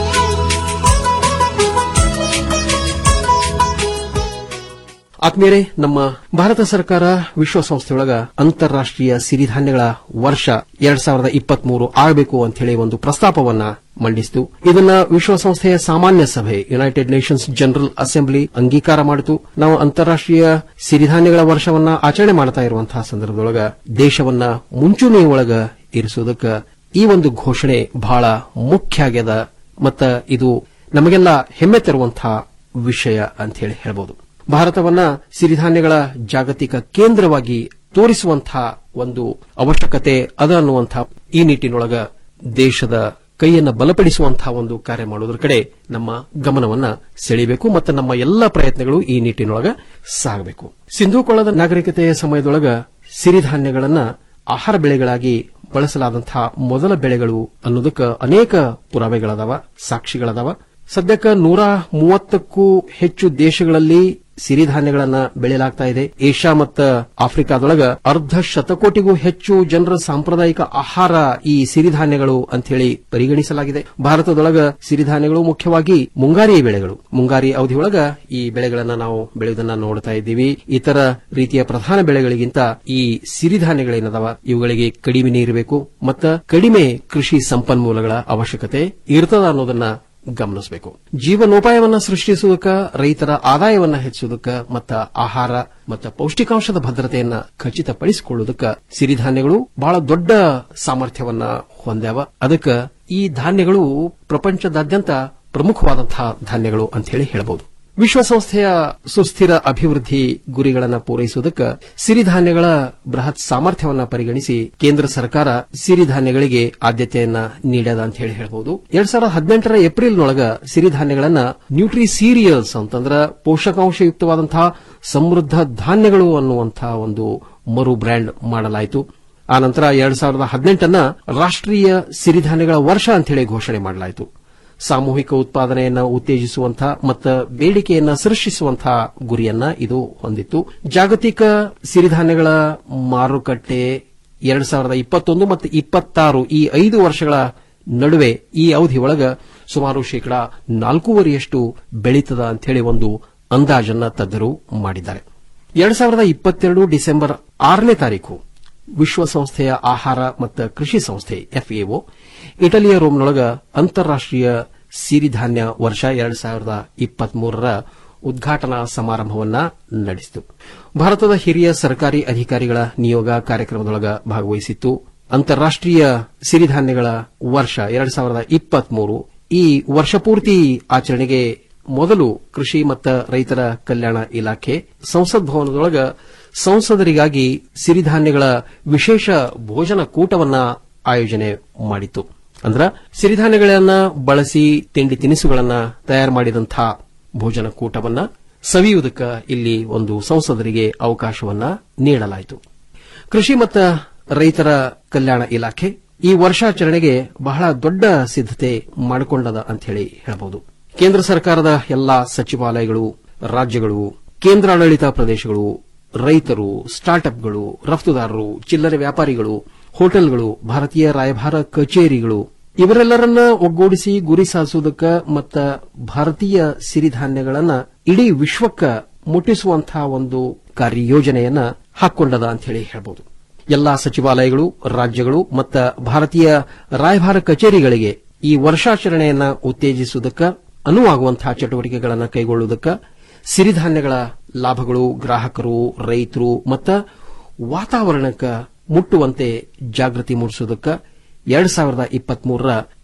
ಆತ್ಮೀಯರೇ ನಮ್ಮ ಭಾರತ ಸರ್ಕಾರ ವಿಶ್ವಸಂಸ್ಥೆಯೊಳಗ ಅಂತಾರಾಷ್ಟೀಯ ಸಿರಿಧಾನ್ಯಗಳ ವರ್ಷ ಎರಡ್ ಸಾವಿರದ ಇಪ್ಪತ್ಮೂರು ಆಗಬೇಕು ಅಂತ ಹೇಳಿ ಒಂದು ಪ್ರಸ್ತಾಪವನ್ನ ಮಂಡಿಸಿತು ಇದನ್ನ ವಿಶ್ವಸಂಸ್ಥೆಯ ಸಾಮಾನ್ಯ ಸಭೆ ಯುನೈಟೆಡ್ ನೇಷನ್ಸ್ ಜನರಲ್ ಅಸೆಂಬ್ಲಿ ಅಂಗೀಕಾರ ಮಾಡಿತು ನಾವು ಅಂತಾರಾಷ್ಟೀಯ ಸಿರಿಧಾನ್ಯಗಳ ವರ್ಷವನ್ನ ಆಚರಣೆ ಮಾಡ್ತಾ ಇರುವಂತಹ ಸಂದರ್ಭದೊಳಗ ದೇಶವನ್ನ ಮುಂಚೂಣಿಯೊಳಗ ಇರಿಸುವುದಕ್ಕೆ ಈ ಒಂದು ಘೋಷಣೆ ಬಹಳ ಮುಖ್ಯ ಆಗ್ಯದ ಮತ್ತ ಇದು ನಮಗೆಲ್ಲ ಹೆಮ್ಮೆ ತರುವಂತಹ ವಿಷಯ ಅಂತ ಹೇಳಿ ಹೇಳಬಹುದು ಭಾರತವನ್ನ ಸಿರಿಧಾನ್ಯಗಳ ಜಾಗತಿಕ ಕೇಂದ್ರವಾಗಿ ತೋರಿಸುವಂತಹ ಒಂದು ಅವಶ್ಯಕತೆ ಅದ ಅನ್ನುವಂತಹ ಈ ನಿಟ್ಟಿನೊಳಗ ದೇಶದ ಕೈಯನ್ನ ಬಲಪಡಿಸುವಂತಹ ಒಂದು ಕಾರ್ಯ ಮಾಡುವುದರ ಕಡೆ ನಮ್ಮ ಗಮನವನ್ನ ಸೆಳೆಯಬೇಕು ಮತ್ತು ನಮ್ಮ ಎಲ್ಲ ಪ್ರಯತ್ನಗಳು ಈ ನಿಟ್ಟಿನೊಳಗ ಸಾಗಬೇಕು ಸಿಂಧೂ ಕೊಳದ ನಾಗರಿಕತೆಯ ಸಮಯದೊಳಗ ಸಿರಿಧಾನ್ಯಗಳನ್ನ ಆಹಾರ ಬೆಳೆಗಳಾಗಿ ಬಳಸಲಾದಂತಹ ಮೊದಲ ಬೆಳೆಗಳು ಅನ್ನೋದಕ್ಕೆ ಅನೇಕ ಪುರಾವೆಗಳದಾವ ಸಾಕ್ಷಿಗಳದಾವ ಸದ್ಯಕ್ಕ ನೂರ ಮೂವತ್ತಕ್ಕೂ ಹೆಚ್ಚು ದೇಶಗಳಲ್ಲಿ ಸಿರಿಧಾನ್ಯಗಳನ್ನ ಬೆಳೆಯಲಾಗ್ತಾ ಇದೆ ಏಷ್ಯಾ ಮತ್ತು ಆಫ್ರಿಕಾದೊಳಗ ಅರ್ಧ ಶತಕೋಟಿಗೂ ಹೆಚ್ಚು ಜನರ ಸಾಂಪ್ರದಾಯಿಕ ಆಹಾರ ಈ ಸಿರಿಧಾನ್ಯಗಳು ಅಂತ ಹೇಳಿ ಪರಿಗಣಿಸಲಾಗಿದೆ ಭಾರತದೊಳಗ ಸಿರಿಧಾನ್ಯಗಳು ಮುಖ್ಯವಾಗಿ ಮುಂಗಾರಿ ಬೆಳೆಗಳು ಮುಂಗಾರಿ ಅವಧಿಯೊಳಗ ಈ ಬೆಳೆಗಳನ್ನ ನಾವು ಬೆಳೆಯುವುದನ್ನ ನೋಡ್ತಾ ಇದ್ದೀವಿ ಇತರ ರೀತಿಯ ಪ್ರಧಾನ ಬೆಳೆಗಳಿಗಿಂತ ಈ ಸಿರಿಧಾನ್ಯಗಳೇನದಾವ ಇವುಗಳಿಗೆ ಕಡಿಮೆ ನೀರಬೇಕು ಮತ್ತು ಕಡಿಮೆ ಕೃಷಿ ಸಂಪನ್ಮೂಲಗಳ ಅವಶ್ಯಕತೆ ಇರ್ತದ ಅನ್ನೋದನ್ನ ಗಮನಿಸಬೇಕು ಜೀವನೋಪಾಯವನ್ನ ಸೃಷ್ಟಿಸುವುದಕ್ಕ ರೈತರ ಆದಾಯವನ್ನ ಹೆಚ್ಚಿಸುವುದಕ್ಕ ಮತ್ತ ಆಹಾರ ಮತ್ತು ಪೌಷ್ಟಿಕಾಂಶದ ಭದ್ರತೆಯನ್ನ ಖಚಿತಪಡಿಸಿಕೊಳ್ಳುವುದಕ್ಕ ಸಿರಿಧಾನ್ಯಗಳು ಬಹಳ ದೊಡ್ಡ ಸಾಮರ್ಥ್ಯವನ್ನ ಹೊಂದ್ಯಾವ ಅದಕ್ಕ ಈ ಧಾನ್ಯಗಳು ಪ್ರಪಂಚದಾದ್ಯಂತ ಪ್ರಮುಖವಾದಂತಹ ಧಾನ್ಯಗಳು ಅಂತ ಹೇಳಿ ಹೇಳಬಹುದು ವಿಶ್ವಸಂಸ್ಥೆಯ ಸುಸ್ಥಿರ ಅಭಿವೃದ್ಧಿ ಗುರಿಗಳನ್ನು ಪೂರೈಸುವುದಕ್ಕೆ ಸಿರಿಧಾನ್ಯಗಳ ಬೃಹತ್ ಸಾಮರ್ಥ್ಯವನ್ನ ಪರಿಗಣಿಸಿ ಕೇಂದ್ರ ಸರ್ಕಾರ ಸಿರಿಧಾನ್ಯಗಳಿಗೆ ಆದ್ಯತೆಯನ್ನ ನೀಡದ ಅಂತ ಹೇಳಿ ಹೇಳಬಹುದು ಎರಡ್ ಸಾವಿರದ ಹದಿನೆಂಟರ ಏಪ್ರಿಲ್ನೊಳಗ ಸಿರಿಧಾನ್ಯಗಳನ್ನ ನ್ಯೂಟ್ರಿ ಸೀರಿಯಲ್ಸ್ ಅಂತಂದ್ರ ಪೋಷಕಾಂಶಯುಕ್ತವಾದಂತಹ ಸಮೃದ್ಧ ಧಾನ್ಯಗಳು ಅನ್ನುವಂತಹ ಒಂದು ಮರು ಬ್ರ್ಯಾಂಡ್ ಮಾಡಲಾಯಿತು ಆನಂತರ ಎರಡ್ ಸಾವಿರದ ಹದಿನೆಂಟನ್ನ ರಾಷ್ಟ್ರೀಯ ಸಿರಿಧಾನ್ಯಗಳ ವರ್ಷ ಅಂತ ಹೇಳಿ ಘೋಷಣೆ ಮಾಡಲಾಯಿತು ಸಾಮೂಹಿಕ ಉತ್ಪಾದನೆಯನ್ನ ಉತ್ತೇಜಿಸುವಂತಹ ಮತ್ತು ಬೇಡಿಕೆಯನ್ನ ಸೃಷ್ಟಿಸುವಂತಹ ಗುರಿಯನ್ನ ಇದು ಹೊಂದಿತ್ತು ಜಾಗತಿಕ ಸಿರಿಧಾನ್ಯಗಳ ಮಾರುಕಟ್ಟೆ ಎರಡ್ ಸಾವಿರದ ಇಪ್ಪತ್ತೊಂದು ಮತ್ತು ಇಪ್ಪತ್ತಾರು ಈ ಐದು ವರ್ಷಗಳ ನಡುವೆ ಈ ಅವಧಿಯೊಳಗ ಸುಮಾರು ಶೇಕಡಾ ನಾಲ್ಕೂವರೆಯಷ್ಟು ಬೆಳೀತದ ಅಂತ ಹೇಳಿ ಒಂದು ಅಂದಾಜನ್ನ ತಜ್ಞರು ಮಾಡಿದ್ದಾರೆ ಎರಡ್ ಸಾವಿರದ ಇಪ್ಪತ್ತೆರಡು ಡಿಸೆಂಬರ್ ಆರನೇ ತಾರೀಕು ವಿಶ್ವಸಂಸ್ಥೆಯ ಆಹಾರ ಮತ್ತು ಕೃಷಿ ಸಂಸ್ಥೆ ಎಫ್ಎಒ ಇಟಲಿಯ ರೋಮ್ನೊಳಗ ಅಂತಾರಾಷ್ಟೀಯ ಸಿರಿಧಾನ್ಯ ವರ್ಷ ಎರಡ್ ಸಾವಿರದ ಇಪ್ಪತ್ಮೂರರ ಉದ್ಘಾಟನಾ ಸಮಾರಂಭವನ್ನ ನಡೆಸಿತು ಭಾರತದ ಹಿರಿಯ ಸರ್ಕಾರಿ ಅಧಿಕಾರಿಗಳ ನಿಯೋಗ ಕಾರ್ಯಕ್ರಮದೊಳಗ ಭಾಗವಹಿಸಿತ್ತು ಅಂತಾರಾಷ್ಟೀಯ ಸಿರಿಧಾನ್ಯಗಳ ವರ್ಷ ಎರಡ್ ಸಾವಿರದ ಇಪ್ಪತ್ಮೂರು ಈ ವರ್ಷಪೂರ್ತಿ ಆಚರಣೆಗೆ ಮೊದಲು ಕೃಷಿ ಮತ್ತು ರೈತರ ಕಲ್ಯಾಣ ಇಲಾಖೆ ಸಂಸತ್ ಭವನದೊಳಗ ಸಂಸದರಿಗಾಗಿ ಸಿರಿಧಾನ್ಯಗಳ ವಿಶೇಷ ಭೋಜನ ಕೂಟವನ್ನ ಆಯೋಜನೆ ಮಾಡಿತ್ತು ಅಂದ್ರ ಸಿರಿಧಾನ್ಯಗಳನ್ನ ಬಳಸಿ ತಿಂಡಿ ತಿನಿಸುಗಳನ್ನ ತಯಾರು ಮಾಡಿದಂತಹ ಭೋಜನ ಕೂಟವನ್ನ ಸವಿಯುವುದಕ್ಕ ಇಲ್ಲಿ ಒಂದು ಸಂಸದರಿಗೆ ಅವಕಾಶವನ್ನ ನೀಡಲಾಯಿತು ಕೃಷಿ ಮತ್ತು ರೈತರ ಕಲ್ಯಾಣ ಇಲಾಖೆ ಈ ವರ್ಷಾಚರಣೆಗೆ ಬಹಳ ದೊಡ್ಡ ಸಿದ್ದತೆ ಮಾಡಿಕೊಂಡದ ಅಂತ ಹೇಳಿ ಹೇಳಬಹುದು ಕೇಂದ್ರ ಸರ್ಕಾರದ ಎಲ್ಲಾ ಸಚಿವಾಲಯಗಳು ರಾಜ್ಯಗಳು ಕೇಂದ್ರಾಡಳಿತ ಪ್ರದೇಶಗಳು ರೈತರು ಸ್ಟಾರ್ಟ್ಅಪ್ಗಳು ರಫ್ತುದಾರರು ಚಿಲ್ಲರೆ ವ್ಯಾಪಾರಿಗಳು ಹೋಟೆಲ್ಗಳು ಭಾರತೀಯ ರಾಯಭಾರ ಕಚೇರಿಗಳು ಇವರೆಲ್ಲರನ್ನ ಒಗ್ಗೂಡಿಸಿ ಗುರಿ ಸಾಧಿಸುವುದಕ್ಕ ಮತ್ತ ಭಾರತೀಯ ಸಿರಿಧಾನ್ಯಗಳನ್ನ ಇಡೀ ವಿಶ್ವಕ್ಕ ಮುಟ್ಟಿಸುವಂತಹ ಒಂದು ಕಾರ್ಯಯೋಜನೆಯನ್ನ ಹಾಕೊಂಡದ ಅಂತ ಹೇಳಿ ಹೇಳಬಹುದು ಎಲ್ಲಾ ಸಚಿವಾಲಯಗಳು ರಾಜ್ಯಗಳು ಮತ್ತು ಭಾರತೀಯ ರಾಯಭಾರ ಕಚೇರಿಗಳಿಗೆ ಈ ವರ್ಷಾಚರಣೆಯನ್ನ ಉತ್ತೇಜಿಸುವುದಕ್ಕ ಅನುವಾಗುವಂತಹ ಚಟುವಟಿಕೆಗಳನ್ನು ಕೈಗೊಳ್ಳುವುದಕ್ಕ ಸಿರಿಧಾನ್ಯಗಳ ಲಾಭಗಳು ಗ್ರಾಹಕರು ರೈತರು ಮತ್ತು ವಾತಾವರಣಕ್ಕೆ ಮುಟ್ಟುವಂತೆ ಜಾಗೃತಿ ಮೂಡಿಸುವುದಕ್ಕೆ ಎರಡ್ ಸಾವಿರದ ಇಪ್ಪತ್ಮೂರರ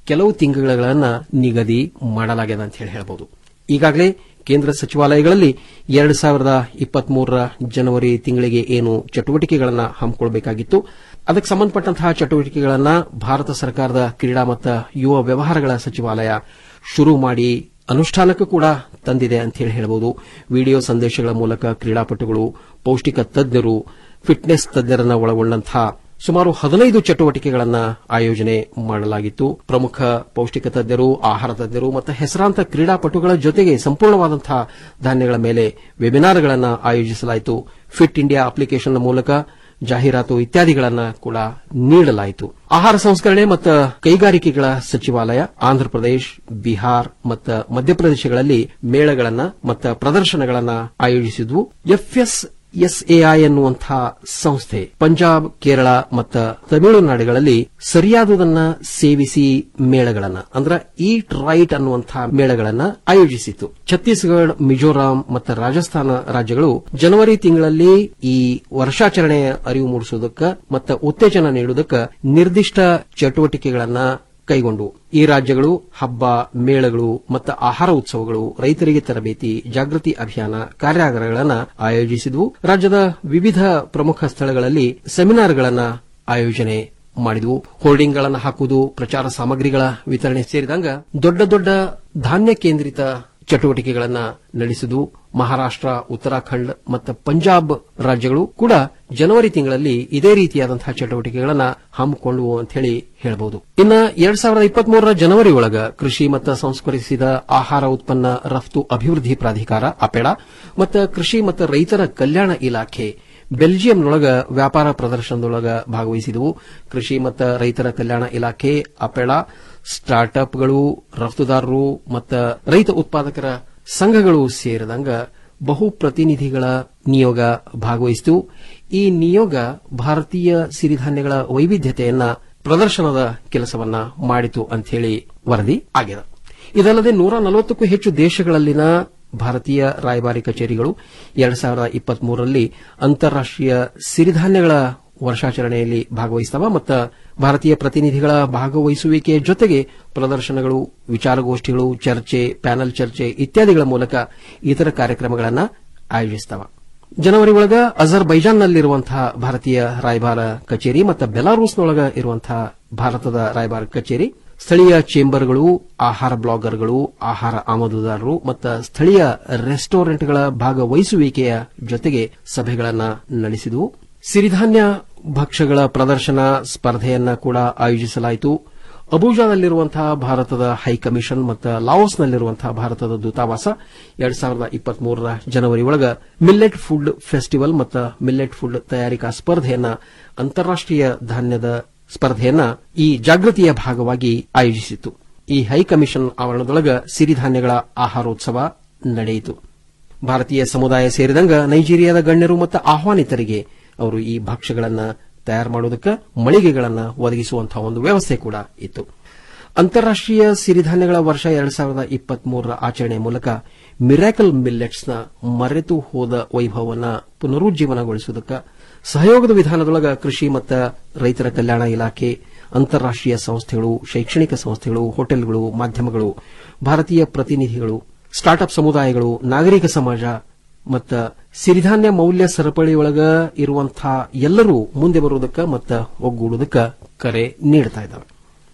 ಕೆಲವು ತಿಂಗಳುಗಳನ್ನ ನಿಗದಿ ಮಾಡಲಾಗಿದೆ ಅಂತ ಹೇಳಿ ಹೇಳಬಹುದು ಈಗಾಗಲೇ ಕೇಂದ್ರ ಸಚಿವಾಲಯಗಳಲ್ಲಿ ಎರಡು ಸಾವಿರದ ಇಪ್ಪತ್ಮೂರರ ಜನವರಿ ತಿಂಗಳಿಗೆ ಏನು ಚಟುವಟಿಕೆಗಳನ್ನು ಹಮ್ಮಿಕೊಳ್ಳಬೇಕಾಗಿತ್ತು ಅದಕ್ಕೆ ಸಂಬಂಧಪಟ್ಟಂತಹ ಚಟುವಟಿಕೆಗಳನ್ನು ಭಾರತ ಸರ್ಕಾರದ ಕ್ರೀಡಾ ಮತ್ತು ಯುವ ವ್ಯವಹಾರಗಳ ಸಚಿವಾಲಯ ಶುರು ಮಾಡಿ ಅನುಷ್ಠಾನಕ್ಕೂ ಕೂಡ ತಂದಿದೆ ಅಂತ ಹೇಳಿ ಹೇಳಬಹುದು ವಿಡಿಯೋ ಸಂದೇಶಗಳ ಮೂಲಕ ಕ್ರೀಡಾಪಟುಗಳು ಪೌಷ್ಟಿಕ ತಜ್ಞರು ಫಿಟ್ನೆಸ್ ತಜ್ಞರನ್ನ ಒಳಗೊಂಡಂತಹ ಸುಮಾರು ಹದಿನೈದು ಚಟುವಟಿಕೆಗಳನ್ನು ಆಯೋಜನೆ ಮಾಡಲಾಗಿತ್ತು ಪ್ರಮುಖ ಪೌಷ್ಟಿಕ ತಜ್ಞರು ಆಹಾರ ತಜ್ಞರು ಮತ್ತು ಹೆಸರಾಂತ ಕ್ರೀಡಾಪಟುಗಳ ಜೊತೆಗೆ ಸಂಪೂರ್ಣವಾದಂತಹ ಧಾನ್ಯಗಳ ಮೇಲೆ ವೆಬಿನಾರ್ಗಳನ್ನು ಆಯೋಜಿಸಲಾಯಿತು ಫಿಟ್ ಇಂಡಿಯಾ ಅಪ್ಲಿಕೇಶನ್ ಮೂಲಕ ಜಾಹೀರಾತು ಇತ್ಯಾದಿಗಳನ್ನು ಕೂಡ ನೀಡಲಾಯಿತು ಆಹಾರ ಸಂಸ್ಕರಣೆ ಮತ್ತು ಕೈಗಾರಿಕೆಗಳ ಸಚಿವಾಲಯ ಆಂಧ್ರಪ್ರದೇಶ ಬಿಹಾರ್ ಮತ್ತು ಮಧ್ಯಪ್ರದೇಶಗಳಲ್ಲಿ ಮೇಳಗಳನ್ನ ಮತ್ತು ಪ್ರದರ್ಶನಗಳನ್ನ ಆಯೋಜಿಸಿದ್ವು ಎಫ್ಎಸ್ ಎಸ್ಎಐ ಎನ್ನುವಂತಹ ಸಂಸ್ಥೆ ಪಂಜಾಬ್ ಕೇರಳ ಮತ್ತು ತಮಿಳುನಾಡುಗಳಲ್ಲಿ ಸರಿಯಾದುದನ್ನ ಸೇವಿಸಿ ಮೇಳಗಳನ್ನ ಅಂದ್ರೆ ಈಟ್ ರೈಟ್ ಅನ್ನುವಂತಹ ಮೇಳಗಳನ್ನ ಆಯೋಜಿಸಿತ್ತು ಛತ್ತೀಸ್ಗಢ ಮಿಜೋರಾಂ ಮತ್ತು ರಾಜಸ್ಥಾನ ರಾಜ್ಯಗಳು ಜನವರಿ ತಿಂಗಳಲ್ಲಿ ಈ ವರ್ಷಾಚರಣೆಯ ಅರಿವು ಮೂಡಿಸುವುದಕ್ಕೆ ಮತ್ತು ಉತ್ತೇಜನ ನೀಡುವುದಕ್ಕೆ ನಿರ್ದಿಷ್ಟ ಚಟುವಟಿಕೆಗಳನ್ನ ಕೈಗೊಂಡು ಈ ರಾಜ್ಯಗಳು ಹಬ್ಬ ಮೇಳಗಳು ಮತ್ತು ಆಹಾರ ಉತ್ಸವಗಳು ರೈತರಿಗೆ ತರಬೇತಿ ಜಾಗೃತಿ ಅಭಿಯಾನ ಕಾರ್ಯಾಗಾರಗಳನ್ನು ಆಯೋಜಿಸಿದ್ವು ರಾಜ್ಯದ ವಿವಿಧ ಪ್ರಮುಖ ಸ್ಥಳಗಳಲ್ಲಿ ಸೆಮಿನಾರ್ಗಳನ್ನು ಆಯೋಜನೆ ಮಾಡಿದ್ವು ಹೋರ್ಡಿಂಗ್ಗಳನ್ನು ಹಾಕುವುದು ಪ್ರಚಾರ ಸಾಮಗ್ರಿಗಳ ವಿತರಣೆ ಸೇರಿದಂಗ ದೊಡ್ಡ ದೊಡ್ಡ ಧಾನ್ಯ ಕೇಂದ್ರಿತ ಚಟುವಟಿಕೆಗಳನ್ನ ನಡೆಸಿದ್ವು ಮಹಾರಾಷ್ಟ್ರ ಉತ್ತರಾಖಂಡ್ ಮತ್ತು ಪಂಜಾಬ್ ರಾಜ್ಯಗಳು ಕೂಡ ಜನವರಿ ತಿಂಗಳಲ್ಲಿ ಇದೇ ರೀತಿಯಾದಂತಹ ಚಟುವಟಿಕೆಗಳನ್ನ ಹಮ್ಮಿಕೊಂಡವು ಅಂತ ಹೇಳಿ ಹೇಳಬಹುದು ಇನ್ನ ಎರಡ್ ಸಾವಿರದ ಇಪ್ಪತ್ಮೂರರ ಜನವರಿ ಒಳಗ ಕೃಷಿ ಮತ್ತು ಸಂಸ್ಕರಿಸಿದ ಆಹಾರ ಉತ್ಪನ್ನ ರಫ್ತು ಅಭಿವೃದ್ಧಿ ಪ್ರಾಧಿಕಾರ ಅಪೆಡಾ ಮತ್ತು ಕೃಷಿ ಮತ್ತು ರೈತರ ಕಲ್ಯಾಣ ಇಲಾಖೆ ಬೆಲ್ಜಿಯಂನೊಳಗ ವ್ಯಾಪಾರ ಪ್ರದರ್ಶನದೊಳಗ ಭಾಗವಹಿಸಿದವು ಕೃಷಿ ಮತ್ತು ರೈತರ ಕಲ್ಯಾಣ ಇಲಾಖೆ ಅಪೆಡಾ ಸ್ಟಾರ್ಟ್ಅಪ್ಗಳು ರಫ್ತುದಾರರು ಮತ್ತು ರೈತ ಉತ್ಪಾದಕರ ಸಂಘಗಳು ಸೇರಿದಂಗ ಬಹು ಪ್ರತಿನಿಧಿಗಳ ನಿಯೋಗ ಭಾಗವಹಿಸಿತು ಈ ನಿಯೋಗ ಭಾರತೀಯ ಸಿರಿಧಾನ್ಯಗಳ ವೈವಿಧ್ಯತೆಯನ್ನ ಪ್ರದರ್ಶನದ ಕೆಲಸವನ್ನ ಮಾಡಿತು ಅಂತ ಹೇಳಿ ವರದಿ ಆಗಿದೆ ಇದಲ್ಲದೆ ನೂರ ನಲವತ್ತಕ್ಕೂ ಹೆಚ್ಚು ದೇಶಗಳಲ್ಲಿನ ಭಾರತೀಯ ರಾಯಭಾರಿ ಕಚೇರಿಗಳು ಎರಡ್ ಸಾವಿರದ ಇಪ್ಪತ್ಮೂರರಲ್ಲಿ ಅಂತಾರಾಷ್ಟೀಯ ಸಿರಿಧಾನ್ಯಗಳ ವರ್ಷಾಚರಣೆಯಲ್ಲಿ ಭಾಗವಹಿಸ್ತವ ಮತ್ತು ಭಾರತೀಯ ಪ್ರತಿನಿಧಿಗಳ ಭಾಗವಹಿಸುವಿಕೆಯ ಜೊತೆಗೆ ಪ್ರದರ್ಶನಗಳು ವಿಚಾರಗೋಷ್ಠಿಗಳು ಚರ್ಚೆ ಪ್ಯಾನಲ್ ಚರ್ಚೆ ಇತ್ಯಾದಿಗಳ ಮೂಲಕ ಇತರ ಕಾರ್ಯಕ್ರಮಗಳನ್ನು ಆಯೋಜಿಸ್ತವ ಜನವರಿ ಒಳಗ ಅಜರ್ಬೈಜಾನ್ನಲ್ಲಿರುವಂತಹ ಭಾರತೀಯ ರಾಯಭಾರ ಕಚೇರಿ ಮತ್ತು ಬೆಲಾರೂಸ್ನೊಳಗ ಇರುವಂತಹ ಭಾರತದ ರಾಯಭಾರ ಕಚೇರಿ ಸ್ಥಳೀಯ ಚೇಂಬರ್ಗಳು ಆಹಾರ ಬ್ಲಾಗರ್ಗಳು ಆಹಾರ ಆಮದುದಾರರು ಮತ್ತು ಸ್ಥಳೀಯ ರೆಸ್ಟೋರೆಂಟ್ಗಳ ಭಾಗವಹಿಸುವಿಕೆಯ ಜೊತೆಗೆ ಸಭೆಗಳನ್ನು ನಡೆಸಿದವು ಸಿರಿಧಾನ್ಯ ಭಕ್ಷ್ಯಗಳ ಪ್ರದರ್ಶನ ಸ್ಪರ್ಧೆಯನ್ನ ಕೂಡ ಆಯೋಜಿಸಲಾಯಿತು ಅಬೂಜಾದಲ್ಲಿರುವಂತಹ ಭಾರತದ ಹೈಕಮಿಷನ್ ಮತ್ತು ಲಾವೋಸ್ನಲ್ಲಿರುವಂತಹ ಭಾರತದ ದೂತಾವಾಸ ಎರಡ್ ಸಾವಿರದ ಇಪ್ಪತ್ಮೂರರ ಜನವರಿ ಒಳಗ ಮಿಲ್ಲೆಟ್ ಫುಡ್ ಫೆಸ್ಟಿವಲ್ ಮತ್ತು ಮಿಲ್ಲೆಟ್ ಫುಡ್ ತಯಾರಿಕಾ ಸ್ಪರ್ಧೆಯನ್ನ ಅಂತಾರಾಷ್ಟೀಯ ಧಾನ್ಯದ ಸ್ಪರ್ಧೆಯನ್ನ ಈ ಜಾಗೃತಿಯ ಭಾಗವಾಗಿ ಆಯೋಜಿಸಿತ್ತು ಈ ಹೈಕಮಿಷನ್ ಆವರಣದೊಳಗ ಸಿರಿಧಾನ್ಯಗಳ ಆಹಾರೋತ್ಸವ ನಡೆಯಿತು ಭಾರತೀಯ ಸಮುದಾಯ ಸೇರಿದಂಗ ನೈಜೀರಿಯಾದ ಗಣ್ಯರು ಮತ್ತು ಆಹ್ವಾನಿತರಿಗೆ ಅವರು ಈ ಭಕ್ಷ್ಯಗಳನ್ನು ತಯಾರು ಮಾಡುವುದಕ್ಕೆ ಮಳಿಗೆಗಳನ್ನು ಒದಗಿಸುವಂತಹ ಒಂದು ವ್ಯವಸ್ಥೆ ಕೂಡ ಇತ್ತು ಅಂತಾರಾಷ್ಟೀಯ ಸಿರಿಧಾನ್ಯಗಳ ವರ್ಷ ಎರಡ್ ಸಾವಿರದ ಇಪ್ಪತ್ಮೂರರ ಆಚರಣೆ ಮೂಲಕ ಮಿರಾಕಲ್ ಮಿಲ್ಲೆಟ್ಸ್ನ ಮರೆತು ಹೋದ ವೈಭವವನ್ನು ಪುನರುಜ್ಜೀವನಗೊಳಿಸುವುದಕ್ಕೆ ಸಹಯೋಗದ ವಿಧಾನದೊಳಗ ಕೃಷಿ ಮತ್ತು ರೈತರ ಕಲ್ಯಾಣ ಇಲಾಖೆ ಅಂತಾರಾಷ್ಟೀಯ ಸಂಸ್ಥೆಗಳು ಶೈಕ್ಷಣಿಕ ಸಂಸ್ಥೆಗಳು ಹೋಟೆಲ್ಗಳು ಮಾಧ್ಯಮಗಳು ಭಾರತೀಯ ಪ್ರತಿನಿಧಿಗಳು ಸ್ಟಾರ್ಟ್ಅಪ್ ಸಮುದಾಯಗಳು ನಾಗರಿಕ ಸಮಾಜ ಮತ್ತು ಸಿರಿಧಾನ್ಯ ಮೌಲ್ಯ ಸರಪಳಿಯೊಳಗ ಇರುವಂತಹ ಎಲ್ಲರೂ ಮುಂದೆ ಬರುವುದಕ್ಕೆ ಮತ್ತು ಒಗ್ಗೂಡುವುದಕ್ಕೆ ಕರೆ ನೀಡುತ್ತಾ ಇದ್ದಾವೆ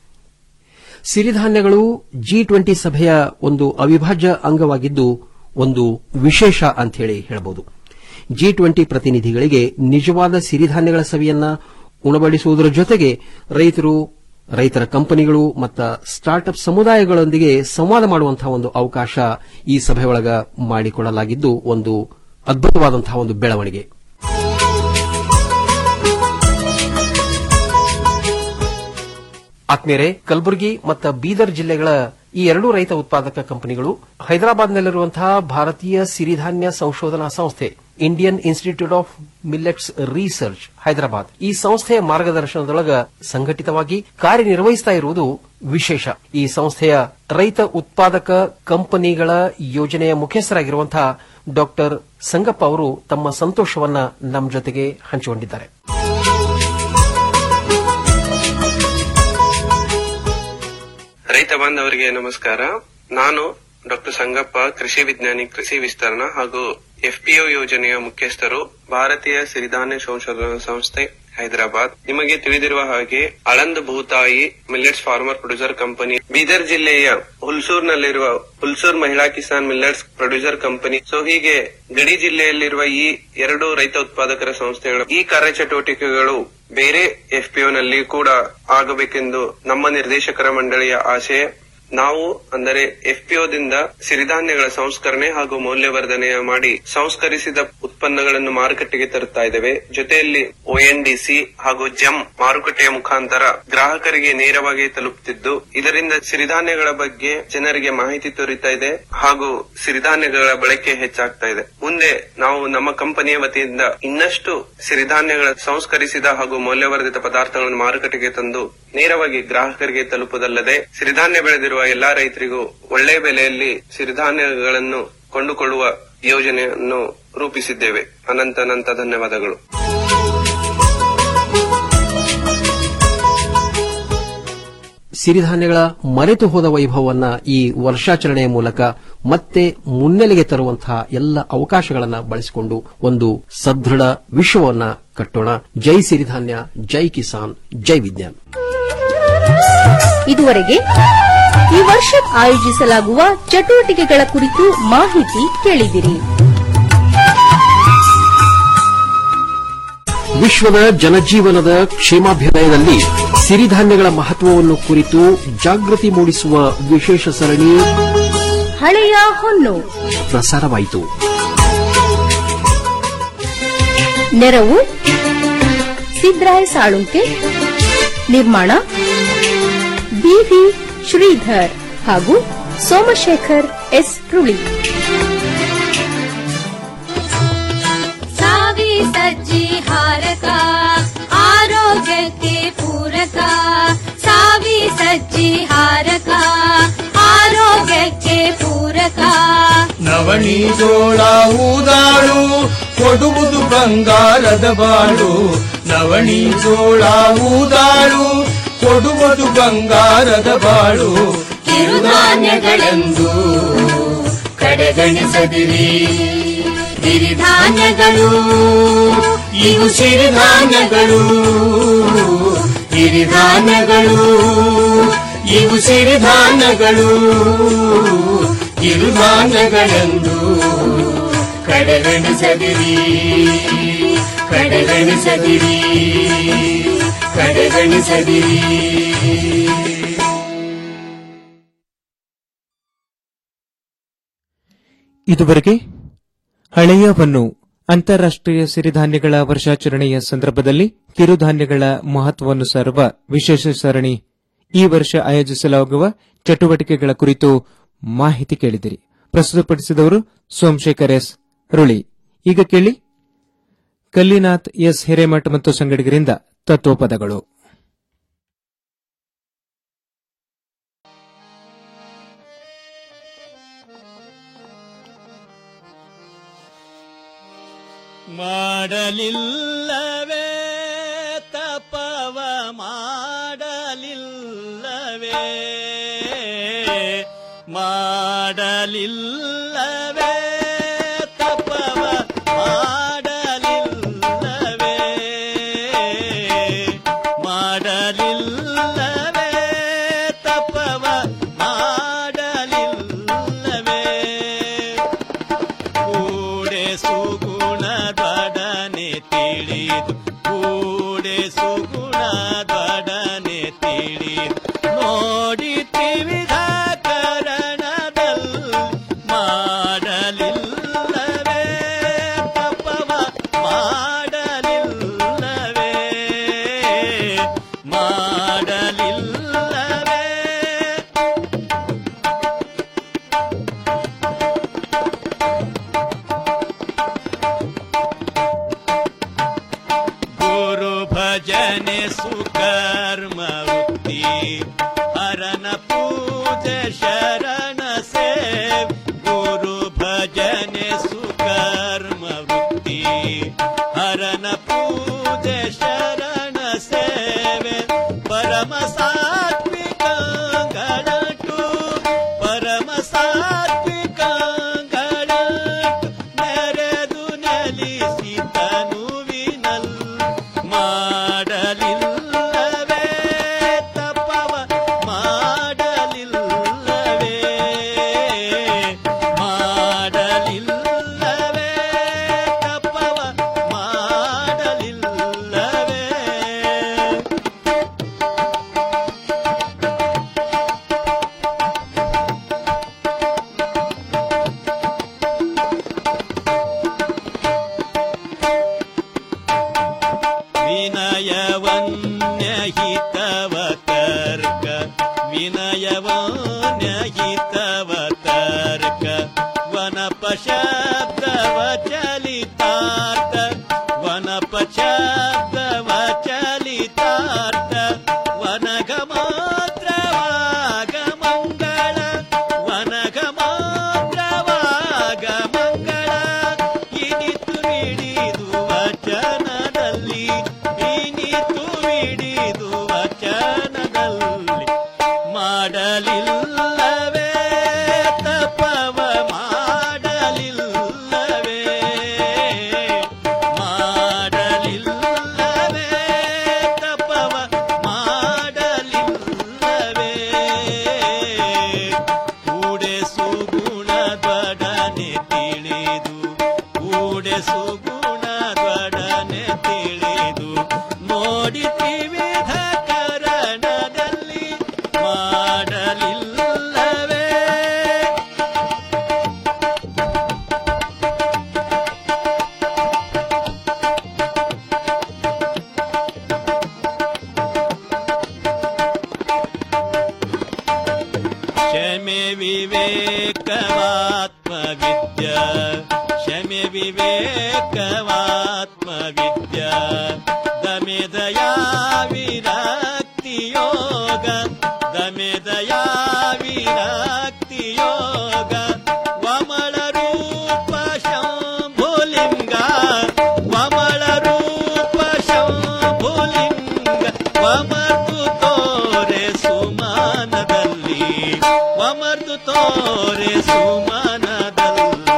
ಸಿರಿಧಾನ್ಯಗಳು ಜಿ ಟ್ವೆಂಟಿ ಸಭೆಯ ಒಂದು ಅವಿಭಾಜ್ಯ ಅಂಗವಾಗಿದ್ದು ಒಂದು ವಿಶೇಷ ಅಂತ ಹೇಳಿ ಹೇಳಬಹುದು ಜಿ ಟ್ವೆಂಟಿ ಪ್ರತಿನಿಧಿಗಳಿಗೆ ನಿಜವಾದ ಸಿರಿಧಾನ್ಯಗಳ ಸವಿಯನ್ನ ಉಣಬಡಿಸುವುದರ ಜೊತೆಗೆ ರೈತರು ರೈತರ ಕಂಪನಿಗಳು ಮತ್ತು ಸ್ಟಾರ್ಟ್ಅಪ್ ಸಮುದಾಯಗಳೊಂದಿಗೆ ಸಂವಾದ ಮಾಡುವಂತಹ ಒಂದು ಅವಕಾಶ ಈ ಸಭೆಯೊಳಗ ಮಾಡಿಕೊಡಲಾಗಿದ್ದು ಒಂದು ಅದ್ಭುತವಾದಂತಹ ಒಂದು ಬೆಳವಣಿಗೆ ಆತ್ಮೀಯರೇ ಕಲಬುರಗಿ ಮತ್ತು ಬೀದರ್ ಜಿಲ್ಲೆಗಳ ಈ ಎರಡೂ ರೈತ ಉತ್ಪಾದಕ ಕಂಪನಿಗಳು ಹೈದರಾಬಾದ್ನಲ್ಲಿರುವಂತಹ ಭಾರತೀಯ ಸಿರಿಧಾನ್ಯ ಸಂಶೋಧನಾ ಸಂಸ್ಥೆ Indian Institute of Millets Research Hyderabad ಈ ಸಂಸ್ಥೆಯ ಮಾರ್ಗದರ್ಶನದೊಳಗ ಸಂಘಟಿತವಾಗಿ ಕಾರ್ಯನಿರ್ವಹಿಸ್ತಾ ಇರುವುದು ವಿಶೇಷ ಈ ಸಂಸ್ಥೆಯ ರೈತ ಉತ್ಪಾದಕ ಕಂಪನಿಗಳ ಯೋಜನೆಯ ಮುಖ್ಯಸ್ಥರಾಗಿರುವಂತಹ ಡಾಕ್ಟರ್ ಸಂಗಪ್ಪ ಅವರು ತಮ್ಮ ಸಂತೋಷವನ್ನ ನಮ್ಮ ಜೊತೆಗೆ ಹಂಚಿಕೊಂಡಿದ್ದಾರೆ ರೈತ ಬಾಂಧವರಿಗೆ ನಮಸ್ಕಾರ ನಾನು ಡಾಕ್ಟರ್ ಸಂಗಪ್ಪ ಕೃಷಿ ವಿಜ್ಞಾನಿ ಕೃಷಿ ವಿಸ್ತರಣಾ ಹಾಗೂ ಎಫ್ಪಿಒ ಯೋಜನೆಯ ಮುಖ್ಯಸ್ಥರು ಭಾರತೀಯ ಸಿರಿಧಾನ್ಯ ಸಂಶೋಧನಾ ಸಂಸ್ಥೆ ಹೈದರಾಬಾದ್ ನಿಮಗೆ ತಿಳಿದಿರುವ ಹಾಗೆ Aland Bhootayi millets farmer producer company Bidar ಜಿಲ್ಲೆಯ ಹುಲ್ಸೂರ್ನಲ್ಲಿರುವ Hulsoor Mahila Kisan millets producer company so ಹೀಗೆ ಗಡಿ ಜಿಲ್ಲೆಯಲ್ಲಿರುವ ಈ ಎರಡು ರೈತ ಉತ್ಪಾದಕರ ಸಂಸ್ಥೆಗಳು ಈ ಕಾರ್ಯಚಟುವಟಿಕೆಗಳು ಬೇರೆ ಎಫ್ಪಿಒನಲ್ಲಿ ಕೂಡ ಆಗಬೇಕೆಂದು ನಮ್ಮ ನಿರ್ದೇಶಕರ ಮಂಡಳಿಯ ಆಶಯ ನಾವು ಅಂದರೆ ಎಫ್ಪಿಒದಿಂದ ಸಿರಿಧಾನ್ಯಗಳ ಸಂಸ್ಕರಣೆ ಹಾಗೂ ಮೌಲ್ಯವರ್ಧನೆ ಮಾಡಿ ಸಂಸ್ಕರಿಸಿದ ಉತ್ಪನ್ನಗಳನ್ನು ಮಾರುಕಟ್ಟೆಗೆ ತರುತ್ತಾ ಇದ್ದೇವೆ ಜೊತೆಯಲ್ಲಿ ಒಎನ್ಡಿಸಿ ಹಾಗೂ ಜಮ್ ಮಾರುಕಟ್ಟೆಯ ಮುಖಾಂತರ ಗ್ರಾಹಕರಿಗೆ ನೇರವಾಗಿ ತಲುಪುತ್ತಿದ್ದು ಇದರಿಂದ ಸಿರಿಧಾನ್ಯಗಳ ಬಗ್ಗೆ ಜನರಿಗೆ ಮಾಹಿತಿ ದೊರೀತಾ ಇದೆ ಹಾಗೂ ಸಿರಿಧಾನ್ಯಗಳ ಬಳಕೆ ಹೆಚ್ಚಾಗ್ತಾ ಇದೆ ಮುಂದೆ ನಾವು ನಮ್ಮ ಕಂಪನಿಯ ವತಿಯಿಂದ ಇನ್ನಷ್ಟು ಸಿರಿಧಾನ್ಯಗಳ ಸಂಸ್ಕರಿಸಿದ ಹಾಗೂ ಮೌಲ್ಯವರ್ಧಿತ ಪದಾರ್ಥಗಳನ್ನು ಮಾರುಕಟ್ಟೆಗೆ ತಂದು ನೇರವಾಗಿ ಗ್ರಾಹಕರಿಗೆ ತಲುಪುವುದಲ್ಲದೆ ಸಿರಿಧಾನ್ಯ ಬೆಳೆದಿರುವ ಎಲ್ಲಾ ರೈತರಿಗೂ ಒಳ್ಳೆ ಬೆಲೆಯಲ್ಲಿ ಸಿರಿಧಾನ್ಯಗಳನ್ನು ಕೊಂಡುಕೊಳ್ಳುವ ಯೋಜನೆಯನ್ನು ರೂಪಿಸಿದ್ದೇವೆ ಅನಂತ ಅನಂತ ಧನ್ಯವಾದಗಳು ಸಿರಿಧಾನ್ಯಗಳ ಮರೆತು ಹೋದ ವೈಭವವನ್ನ ಈ ವರ್ಷಾಚರಣೆಯ ಮೂಲಕ ಮತ್ತೆ ಮುನ್ನೆಲೆಗೆ ತರುವಂತಹ ಎಲ್ಲ ಅವಕಾಶಗಳನ್ನು ಬಳಸಿಕೊಂಡು ಒಂದು ಸದೃಢ ವಿಶ್ವವನ್ನ ಕಟ್ಟೋಣ ಜೈ ಸಿರಿಧಾನ್ಯ ಜೈ ಕಿಸಾನ್ ಜೈ ವಿಜ್ಞಾನ್ ಇದುವರೆಗೆ ಈ ವರ್ಷ ಆಯೋಜಿಸಲಾಗುವ ಚಟುವಟಿಕೆಗಳ ಕುರಿತು ಮಾಹಿತಿ ಕೇಳಿದಿರಿ ವಿಶ್ವದ ಜನಜೀವನದ ಕ್ಷೇಮಾಭ್ಯುದಯದಲ್ಲಿ ಸಿರಿಧಾನ್ಯಗಳ ಮಹತ್ವವನ್ನು ಕುರಿತು ಜಾಗೃತಿ ಮೂಡಿಸುವ ವಿಶೇಷ ಸರಣಿ ಹಳೆಯ ಹೊನ್ನು ಪ್ರಸಾರವಾಯಿತು ನೆರವು ಸಿದ್ರಾಯ ಸಾಳುಂಕೆ ನಿರ್ಮಾಣ ಬಿವಿ ಶ್ರೀಧರ್ ಹಾಗೂ ಸೋಮಶೇಖರ್ ಎಸ್ ರುಳಿ ಸಾವಿ ಸಜ್ಜಿ ಹಾರಕ ಆರೋಗ್ಯಕ್ಕೆ ಪೂರಕ ಸಾವಿ ಸಜ್ಜಿ ಹಾರಕ ಆರೋಗ್ಯಕ್ಕೆ ಪೂರಕ ನವಣಿ ಜೋಳ ಊದಾಳು ಕೊಡುವುದು ಬಂಗಾರದ ಬಾಳು ನವಣಿ ಜೋಳ ಊದಾಳು ಕೊಡುವುದು ಬಂಗಾರದ ಬಾಳು ಕಿರುಧಾನ್ಯಗಳೆಂದು ಕಡೆಗಣಿಸದಿರಿ ಸಿರಿಧಾನ್ಯಗಳು ಇವು ಸಿರಿಧಾನ್ಯಗಳು ಸಿರಿಧಾನ್ಯಗಳು ಇವು ಸಿರಿಧಾನ್ಯಗಳು ಕಿರುಧಾನ್ಯಗಳೆಂದು ಕಡೆಗಣಿಸದಿರಿ ಕಡೆಗಣಿಸದಿರಿ ಕಡೆಗಣಿಸದಿರಿ ಇದುವರೆಗೆ ಹಳೆಯವನ್ನು ಅಂತಾರಾಷ್ಟ್ರೀಯ ಸಿರಿಧಾನ್ಯಗಳ ವರ್ಷಾಚರಣೆಯ ಸಂದರ್ಭದಲ್ಲಿ ಕಿರುಧಾನ್ಯಗಳ ಮಹತ್ವವನ್ನು ಸಾರುವ ವಿಶೇಷ ಸರಣಿ ಈ ವರ್ಷ ಆಯೋಜಿಸಲಾಗುವ ಚಟುವಟಿಕೆಗಳ ಕುರಿತು ಮಾಹಿತಿ ಕೇಳಿದಿರಿ ಪ್ರಸ್ತುತಪಡಿಸಿದವರು ಸೋಮಶೇಖರ್ ಎಸ್ ರುಳಿ ಈಗ ಕೇಳಿ ಕಲ್ಲಿನಾಥ್ ಎಸ್ ಹಿರೇಮಠ್ ಮತ್ತು ಸಂಗಡಿಗರಿಂದ ತತ್ವಪದಗಳು ಮಾಡಲಿಲ್ಲವೇ ತಪವ ಮಾಡಲಿಲ್ಲವೇ ಮಾಡಲಿಲ್ಲವೇ ತಪವ ಮಾಡಲಿಲ್ಲವೇ ಮಾಡಲಿಲ್ಲವೇ ತಪವ ಮಾಡಲಿಲ್ಲವೇ ಕೂಡೆ ಸುಗುಣದೊಡನೆ ತಿಳಿದು ಕೂಡೆ ಸುಗುಣದೊಡನೆ ತಿಳಿದು ನೋಡಿ ತ್ರಿವಿಧ ಕರಣದಲ್ಲಿ ಮಾಡಲಿಲ್ಲವೇ ತಪವ ಮಾಡಲಿಲ್ಲವೇ ಮಾಡಲಿಲ್ಲವೇ ಗುರು ಭಜನೆ ಸುಕರ್ಮ ವೃತ್ತಿ ಹರನ ಪೂಜೆ ಶರಣ ಸೇವ್ ಗುರು ಭಜನೆ ಸುಕರ್ಮ ವೃತ್ತಿ ಹರನ ಪೂಜೆ ಶರಣ ಸೇವೆ ಪರಮ ಸಾತ್ವಿಕಗಳ ವಿನಯವನ್ಯಹಿತವ ತರ್ಕ ವನಪ ಶಬ್ದವ ಚಲಿತಾರ್ಥ ವನಪ ಶಬ್ದವ ಚಲಿತಾರ್ಥ ವನಗ ಮಾತ್ರವಾಗ ಮಂಗಳ ವನಗ ಮಾತ್ರವಾಗ ಮಂಗಳ ಇನಿತು ಹಿಡಿದು ವಚನದಲ್ಲಿ ಇನಿತು ಹಿಡಿದು ವಚನದಲ್ಲಿ ಮಾಡಲಿಲ್ಲವೇ ತಪವ ಮಾಡಲಿಲ್ಲವೇ ಮಾಡಲಿಲ್ಲವೇ ತಪವ ಮಾಡಲಿಲ್ಲವೇ ಕೂಡೆಸು ಗುಣದೊಡನೆ ತಿಳಿದು ಕೂಡೆಸು ಗುಣದೊಡನೆ ತಿಳಿದು ನೋಡಿ ತ್ರಿವಿಧ ಕರಣದಲ್ಲಿ ಮಾಡಲಿಲ್ಲವೇ ಶಮೆ ವಿವೇಕವಾತ್ಮ ವಿದ್ಯ ಶಮೆ ವಿವೇಕವಾತ್ಮ ವಿದ್ಯ ದಮೆ ದಯಾ ವಿರಕ್ತಿ ಯೋಗ ದಮೆ ದಯಾ ವಿರಕ್ತಿ ಯೋಗ ವಮಳ ರೂಪ ಶಂಭುಲಿಂಗ ವಮಳ ರೂಪ ಶಂಭುಲಿಂಗ ವಮರ್ದು ತೋರೆ ಸುಮಾನದಲ್ಲಿ ವಮರ್ದು ತೋರೆ ಸುಮನದಲ್ಲಿ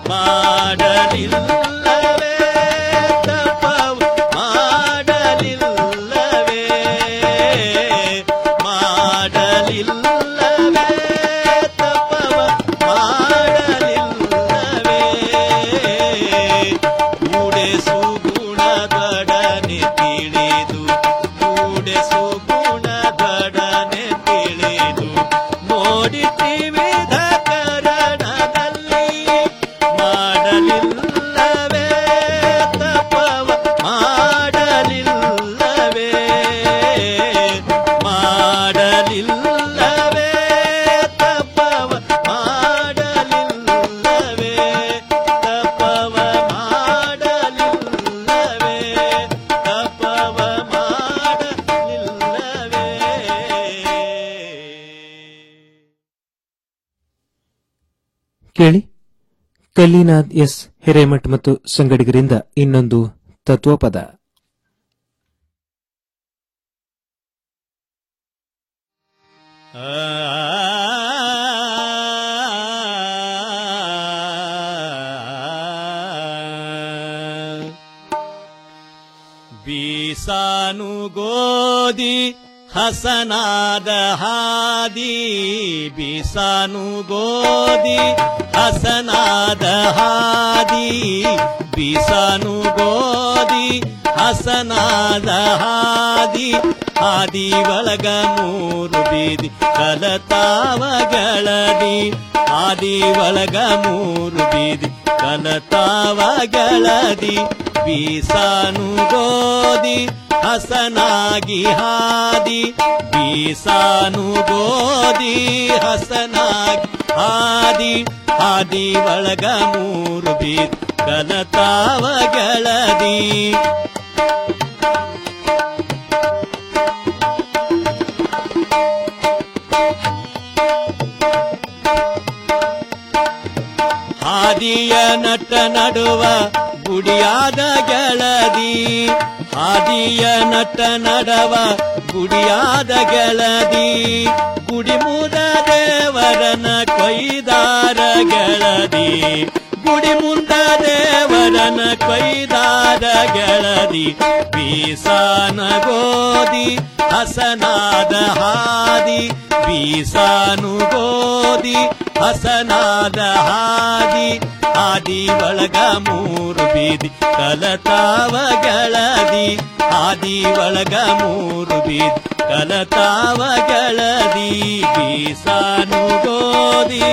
ಮಾಡಲಿಲ್ಲವೇ ತಪವ ಮಾಡಲಿಲ್ಲವೇ ಮಾಡಲಿಲ್ಲವೇ ತಪವ ಮಾಡಲಿಲ್ಲವೇ ಕೂಡೆಸು ಗುಣದೊಡನೆ ತಿಳಿದು ಕೂಡೆಸು ಗುಣದೊಡನೆ ತಿಳಿದು ನೋಡಿ ತ್ರಿವಿಧ ಕರಣದಲ್ಲಿ ಮಾಡಲಿಲ್ಲವೇ ತಪವ ಮಾಡಲಿಲ್ಲವೇ ಮಾಡಲಿಲ್ಲವೇ ತಪವ ಮಾಡಲಿಲ್ಲವೇ ತಪವ ಮಾಡಲಿಲ್ಲವೇ ತಪವ ಕೇಳಿ ಕಲ್ಲಿನಾಥ್ ಎಸ್ ಹಿರೇಮಠ್ ಮತ್ತು ಸಂಗಡಿಗರಿಂದ ಇನ್ನೊಂದು ತತ್ವಪದ ಬೀಸಾನು ಗೋದಿ ಹಸನಾದ ಹಾದಿ ಬೀಸಾನು ಗೋದಿ ಹಸನಾದ ಹಾದಿ ಬೀಸಾನು ಗೋದಿ ಹಸನಾದ ಹಾದಿ ಹಾದಿ ಒಳಗ ಮೂರು ಬೀದಿ ಕಲತಾವಗಳದಿ ಹಾದಿ ಒಳಗ ಮೂರು ಬೀದಿ ಕಲತಾವಗಳದಿ ಬೀಸಾನು ಗೋದಿ ಹಸನಾಗಿ ಹಾದಿ ಬೀಸಾನು ಗೋದಿ ಹಸನಾಗಿ ಹಾದಿ ಹಾದಿ ಒಳಗ ಮೂರು ಬೀದಿ ಕಲತಾವಗಳದಿ ಹಾದಿಯ ನಟ ನಡುವ ಗುಡಿಯಾದ ಗೆಳದಿ ಹಾದಿಯ ನಟ ನಡವ ಗುಡಿಯಾದ ಗೆಳದಿ ಗುಡಿ ಮುದ ದೇವರನ ಕೊಯ್ದಾರ ಗೆಳದಿ ಗುಡಿ ಮುಂದ ದೇವರನ ಕೊಯ್ದಾದ ಗೆಳದಿ ಬೀಸಾನ ಗೋದಿ ಹಸನಾದ ಹಾದಿ ಬೀಸಾನು ಗೋದಿ ಹಸನಾದ ಹಾದಿ ಹಾದಿ ಒಳಗ ಮೂರು ಬೀದಿ ಕಲತಾವಗಳದಿ ಹಾದಿ ಒಳಗ ಮೂರು ಬೀದಿ ಕಲತಾವಗಳದಿ ಬೀಸಾನು ಗೋದಿ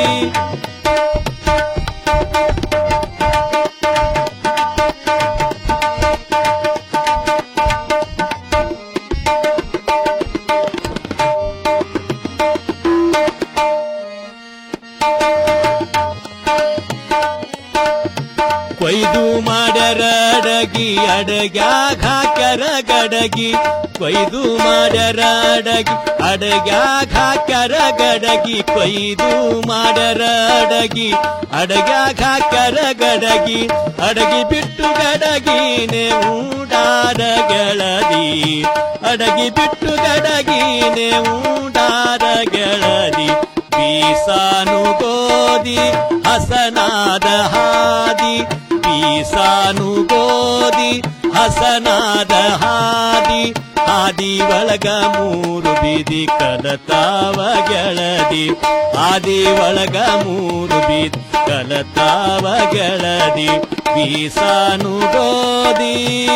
ಅಡಗಿ ಅಡಗ್ಯಾಗ ಹಾಕ್ಯಾರ ಗಡಗಿ ಕೊಯ್ದು ಮಾಡ್ಯಾರ ಅಡಗಿ ಅಡಗ್ಯಾಗ ಹಾಕ್ಯಾರ ಗಡಗಿ ಕೊಯ್ದು ಮಾಡ್ಯಾರ ಅಡಗಿ ಅಡಗ್ಯಾಗ ಹಾಕ್ಯಾರ ಗಡಗಿ ಅಡಗಿ ಬಿಟ್ಟು ಗಡಗಿನೇ ಉಂಡಾರ ಗೆಳದಿ ಅಡಗಿ ಬಿಟ್ಟು ಗಡಗಿನೇ ಉಂಡಾರ ಗೆಳದಿ ಬೀಸಾನು ಗೋದಿ ಹಸನಾದ ಹಾದಿ ಬೀಸಾನು ಗೋದಿ ಹಸನಾದ ಹಾದಿ ಆದಿ ಒಳಗ ಮೂರು ಬೀದಿ ಕಲತಾವ ಗೆಳದಿ ಆದಿ ಒಳಗ ಮೂರು ಬೀದಿ ಕಲತಾವ ಗೆಳದಿ ಬೀಸಾನು ಗೋದಿ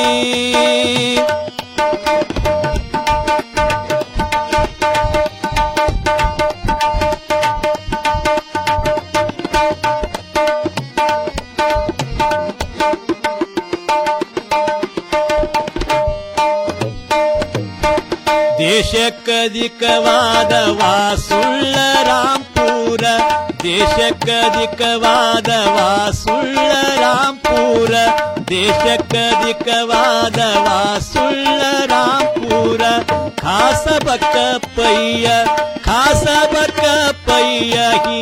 ದೇಶಕ್ಕಧಿಕವಾದ ವಾಸುಳ್ಳ ರಾಂಪುರ ದೇಶಕ್ಕಧಿಕವಾದ ವಾಸುಳ್ಳ ರಾಂಪುರ ದೇಶಕ್ಕಧಿಕವಾದ ವಾಸುಳ್ಳ ರಾಂಪುರ ಖಾಸ ಬಕ್ಕ ಪಯ್ಯ ಖಾಸ ಬಕ್ಕ ಪಯ್ಯ ಹಿ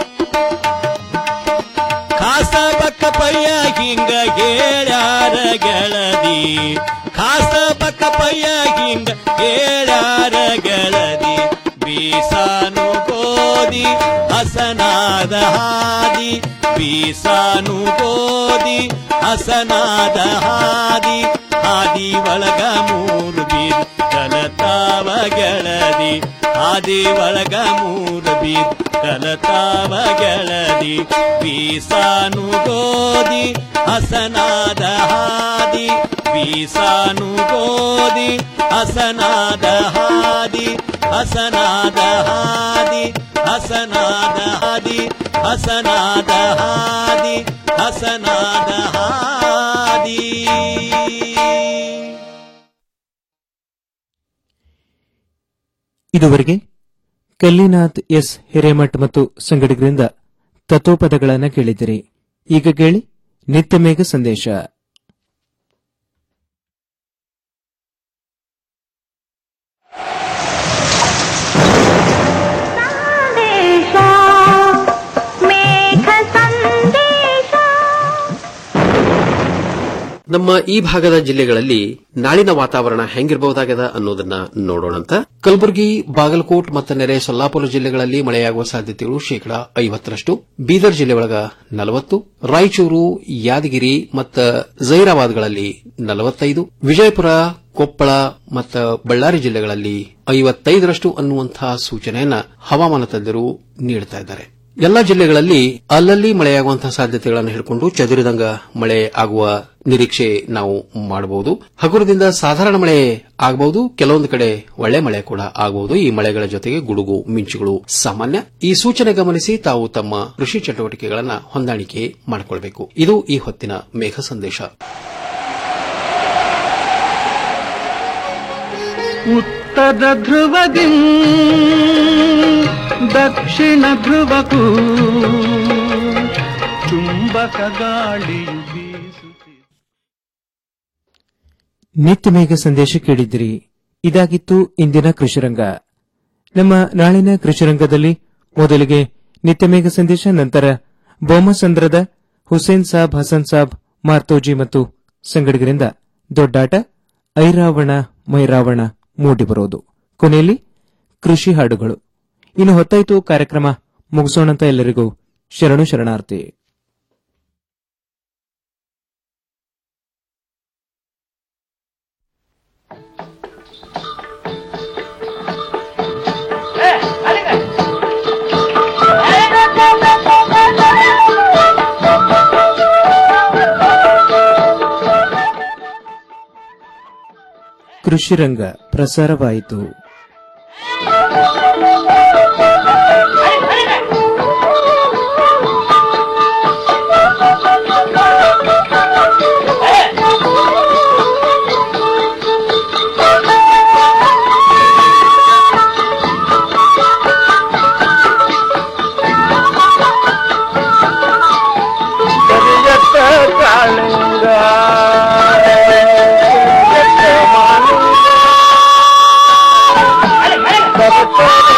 ಖಾಸ ಬಕ್ಕ ಪಯ್ಯ ಹಿಂಗ ಹೇಳ್ಯಾರ ಗೆಳದಿ ಖಾಸ ಬಕ್ಕ ಪಯ್ಯ ಹಿಂಗ ಹೇಳ್ಯಾರ ಗೆಳದಿ ಬೀಸಾನು ಗೋದಿ ಹಸನಾದ ಹಾದಿ ಬೀಸಾನು ಗೋದಿ ಹಸನಾದ ಹಾದಿ ಹಾದಿ ಒಳಗ ಮೂರು ಬೀರ್ ಕಲತಾವ ಗೆಳದಿ ಹಾದಿ ಒಳಗ ಮೂರು ಬೀರ್ ಕಲತಾವ ಗೆಳದಿ ಬೀಸಾನು ಗೋದಿ ಹಸನಾದ ಹಾದಿ ಬೀಸಾನು ಗೋದಿ ಹಸನಾದ ಹಾದಿ ಹಸನಾದ ಹಾದಿ ಹಸನಾದ ಹಾದಿ ಹಸನಾದ ಹಾದಿ ಹಸನಾದ ಹಾದಿ ಇದುವರೆಗೆ ಕಲ್ಲಿನಾಥ್ ಎಸ್ ಹಿರೇಮಠ್ ಮತ್ತು ಸಂಗಡಿಗರಿಂದ ತತ್ವಪದಗಳನ್ನು ಕೇಳಿದಿರಿ ಈಗ ಕೇಳಿ ನಿತ್ಯ ಮೇಘ ಸಂದೇಶ ನಮ್ಮ ಈ ಭಾಗದ ಜಿಲ್ಲೆಗಳಲ್ಲಿ ನಾಳಿನ ವಾತಾವರಣ ಹೆಂಗಿರಬಹುದಾಗದ ಅನ್ನೋದನ್ನ ನೋಡೋಣಂತ ಕಲಬುರಗಿ ಬಾಗಲಕೋಟ್ ಮತ್ತು ನೆರೆ ಸೊಲ್ಲಾಪುರ ಜಿಲ್ಲೆಗಳಲ್ಲಿ ಮಳೆಯಾಗುವ ಸಾಧ್ಯತೆಗಳು ಶೇಕಡಾ ಐವತ್ತರಷ್ಟು ಬೀದರ್ ಜಿಲ್ಲೆ ಒಳಗ ನಲವತ್ತು ರಾಯಚೂರು ಯಾದಗಿರಿ ಮತ್ತು ಜೈರಾಬಾದ್ಗಳಲ್ಲಿ ನಲವತ್ತೈದು ವಿಜಯಪುರ ಕೊಪ್ಪಳ ಮತ್ತು ಬಳ್ಳಾರಿ ಜಿಲ್ಲೆಗಳಲ್ಲಿ ಐವತ್ತೈದರಷ್ಟು ಅನ್ನುವಂತಹ ಸೂಚನೆಯನ್ನ ಹವಾಮಾನ ತಜ್ಞರು ನೀಡುತ್ತಾ ಇದ್ದಾರೆ ಎಲ್ಲಾ ಜಿಲ್ಲೆಗಳಲ್ಲಿ ಅಲ್ಲಲ್ಲಿ ಮಳೆಯಾಗುವಂತಹ ಸಾಧ್ಯತೆಗಳನ್ನು ಹಿಡ್ಕೊಂಡು ಚದುರಿದಂಗ ಮಳೆ ಆಗುವ ನಿರೀಕ್ಷೆ ನಾವು ಮಾಡಬಹುದು ಹಗುರದಿಂದ ಸಾಧಾರಣ ಮಳೆ ಆಗಬಹುದು ಕೆಲವೊಂದು ಕಡೆ ಒಳ್ಳೆ ಮಳೆ ಕೂಡ ಆಗಬಹುದು ಈ ಮಳೆಗಳ ಜೊತೆಗೆ ಗುಡುಗು ಮಿಂಚುಗಳು ಸಾಮಾನ್ಯ ಈ ಸೂಚನೆ ಗಮನಿಸಿ ತಾವು ತಮ್ಮ ಕೃಷಿ ಚಟುವಟಿಕೆಗಳನ್ನು ಹೊಂದಾಣಿಕೆ ಮಾಡಿಕೊಳ್ಳಬೇಕು ಇದು ಈ ಹೊತ್ತಿನ ಮೇಘ ಸಂದೇಶ ಉತ್ತರ ಧ್ರುವದಿ ದಕ್ಷಿಣ ಧ್ರುವಕ್ಕೂ ಚುಂಬಕ ಗಾಳಿಯು ಬೀಸುತ್ತಿದೆ ನಿತ್ಯ ಮೇಘ ಸಂದೇಶ ಕೇಳಿದಿರಿ ಇದಾಗಿತ್ತು ಇಂದಿನ ಕೃಷಿರಂಗ ನಮ್ಮ ನಾಳಿನ ಕೃಷಿರಂಗದಲ್ಲಿ ಮೊದಲಿಗೆ ನಿತ್ಯ ಮೇಘ ಸಂದೇಶ ನಂತರ ಬೊಮ್ಮಸಂದ್ರದ ಹುಸೇನ್ ಸಾಬ್ ಹಸನ್ ಸಾಬ್ ಮಾರ್ತೋಜಿ ಮತ್ತು ಸಂಗಡಿಗರಿಂದ ದೊಡ್ಡಾಟ ಐರಾವಣ ಮೈರಾವಣ ಮೂಡಿಬರುವುದು ಕೊನೆಯಲ್ಲಿ ಕೃಷಿ ಹಾಡುಗಳು ಇನ್ನು ಹೊತ್ತಾಯಿತು ಕಾರ್ಯಕ್ರಮ ಮುಗಿಸೋಣಂತ ಎಲ್ಲರಿಗೂ ಶರಣು ಶರಣಾರ್ಥಿ ಕೃಷಿರಂಗ ಪ್ರಸಾರವಾಯಿತು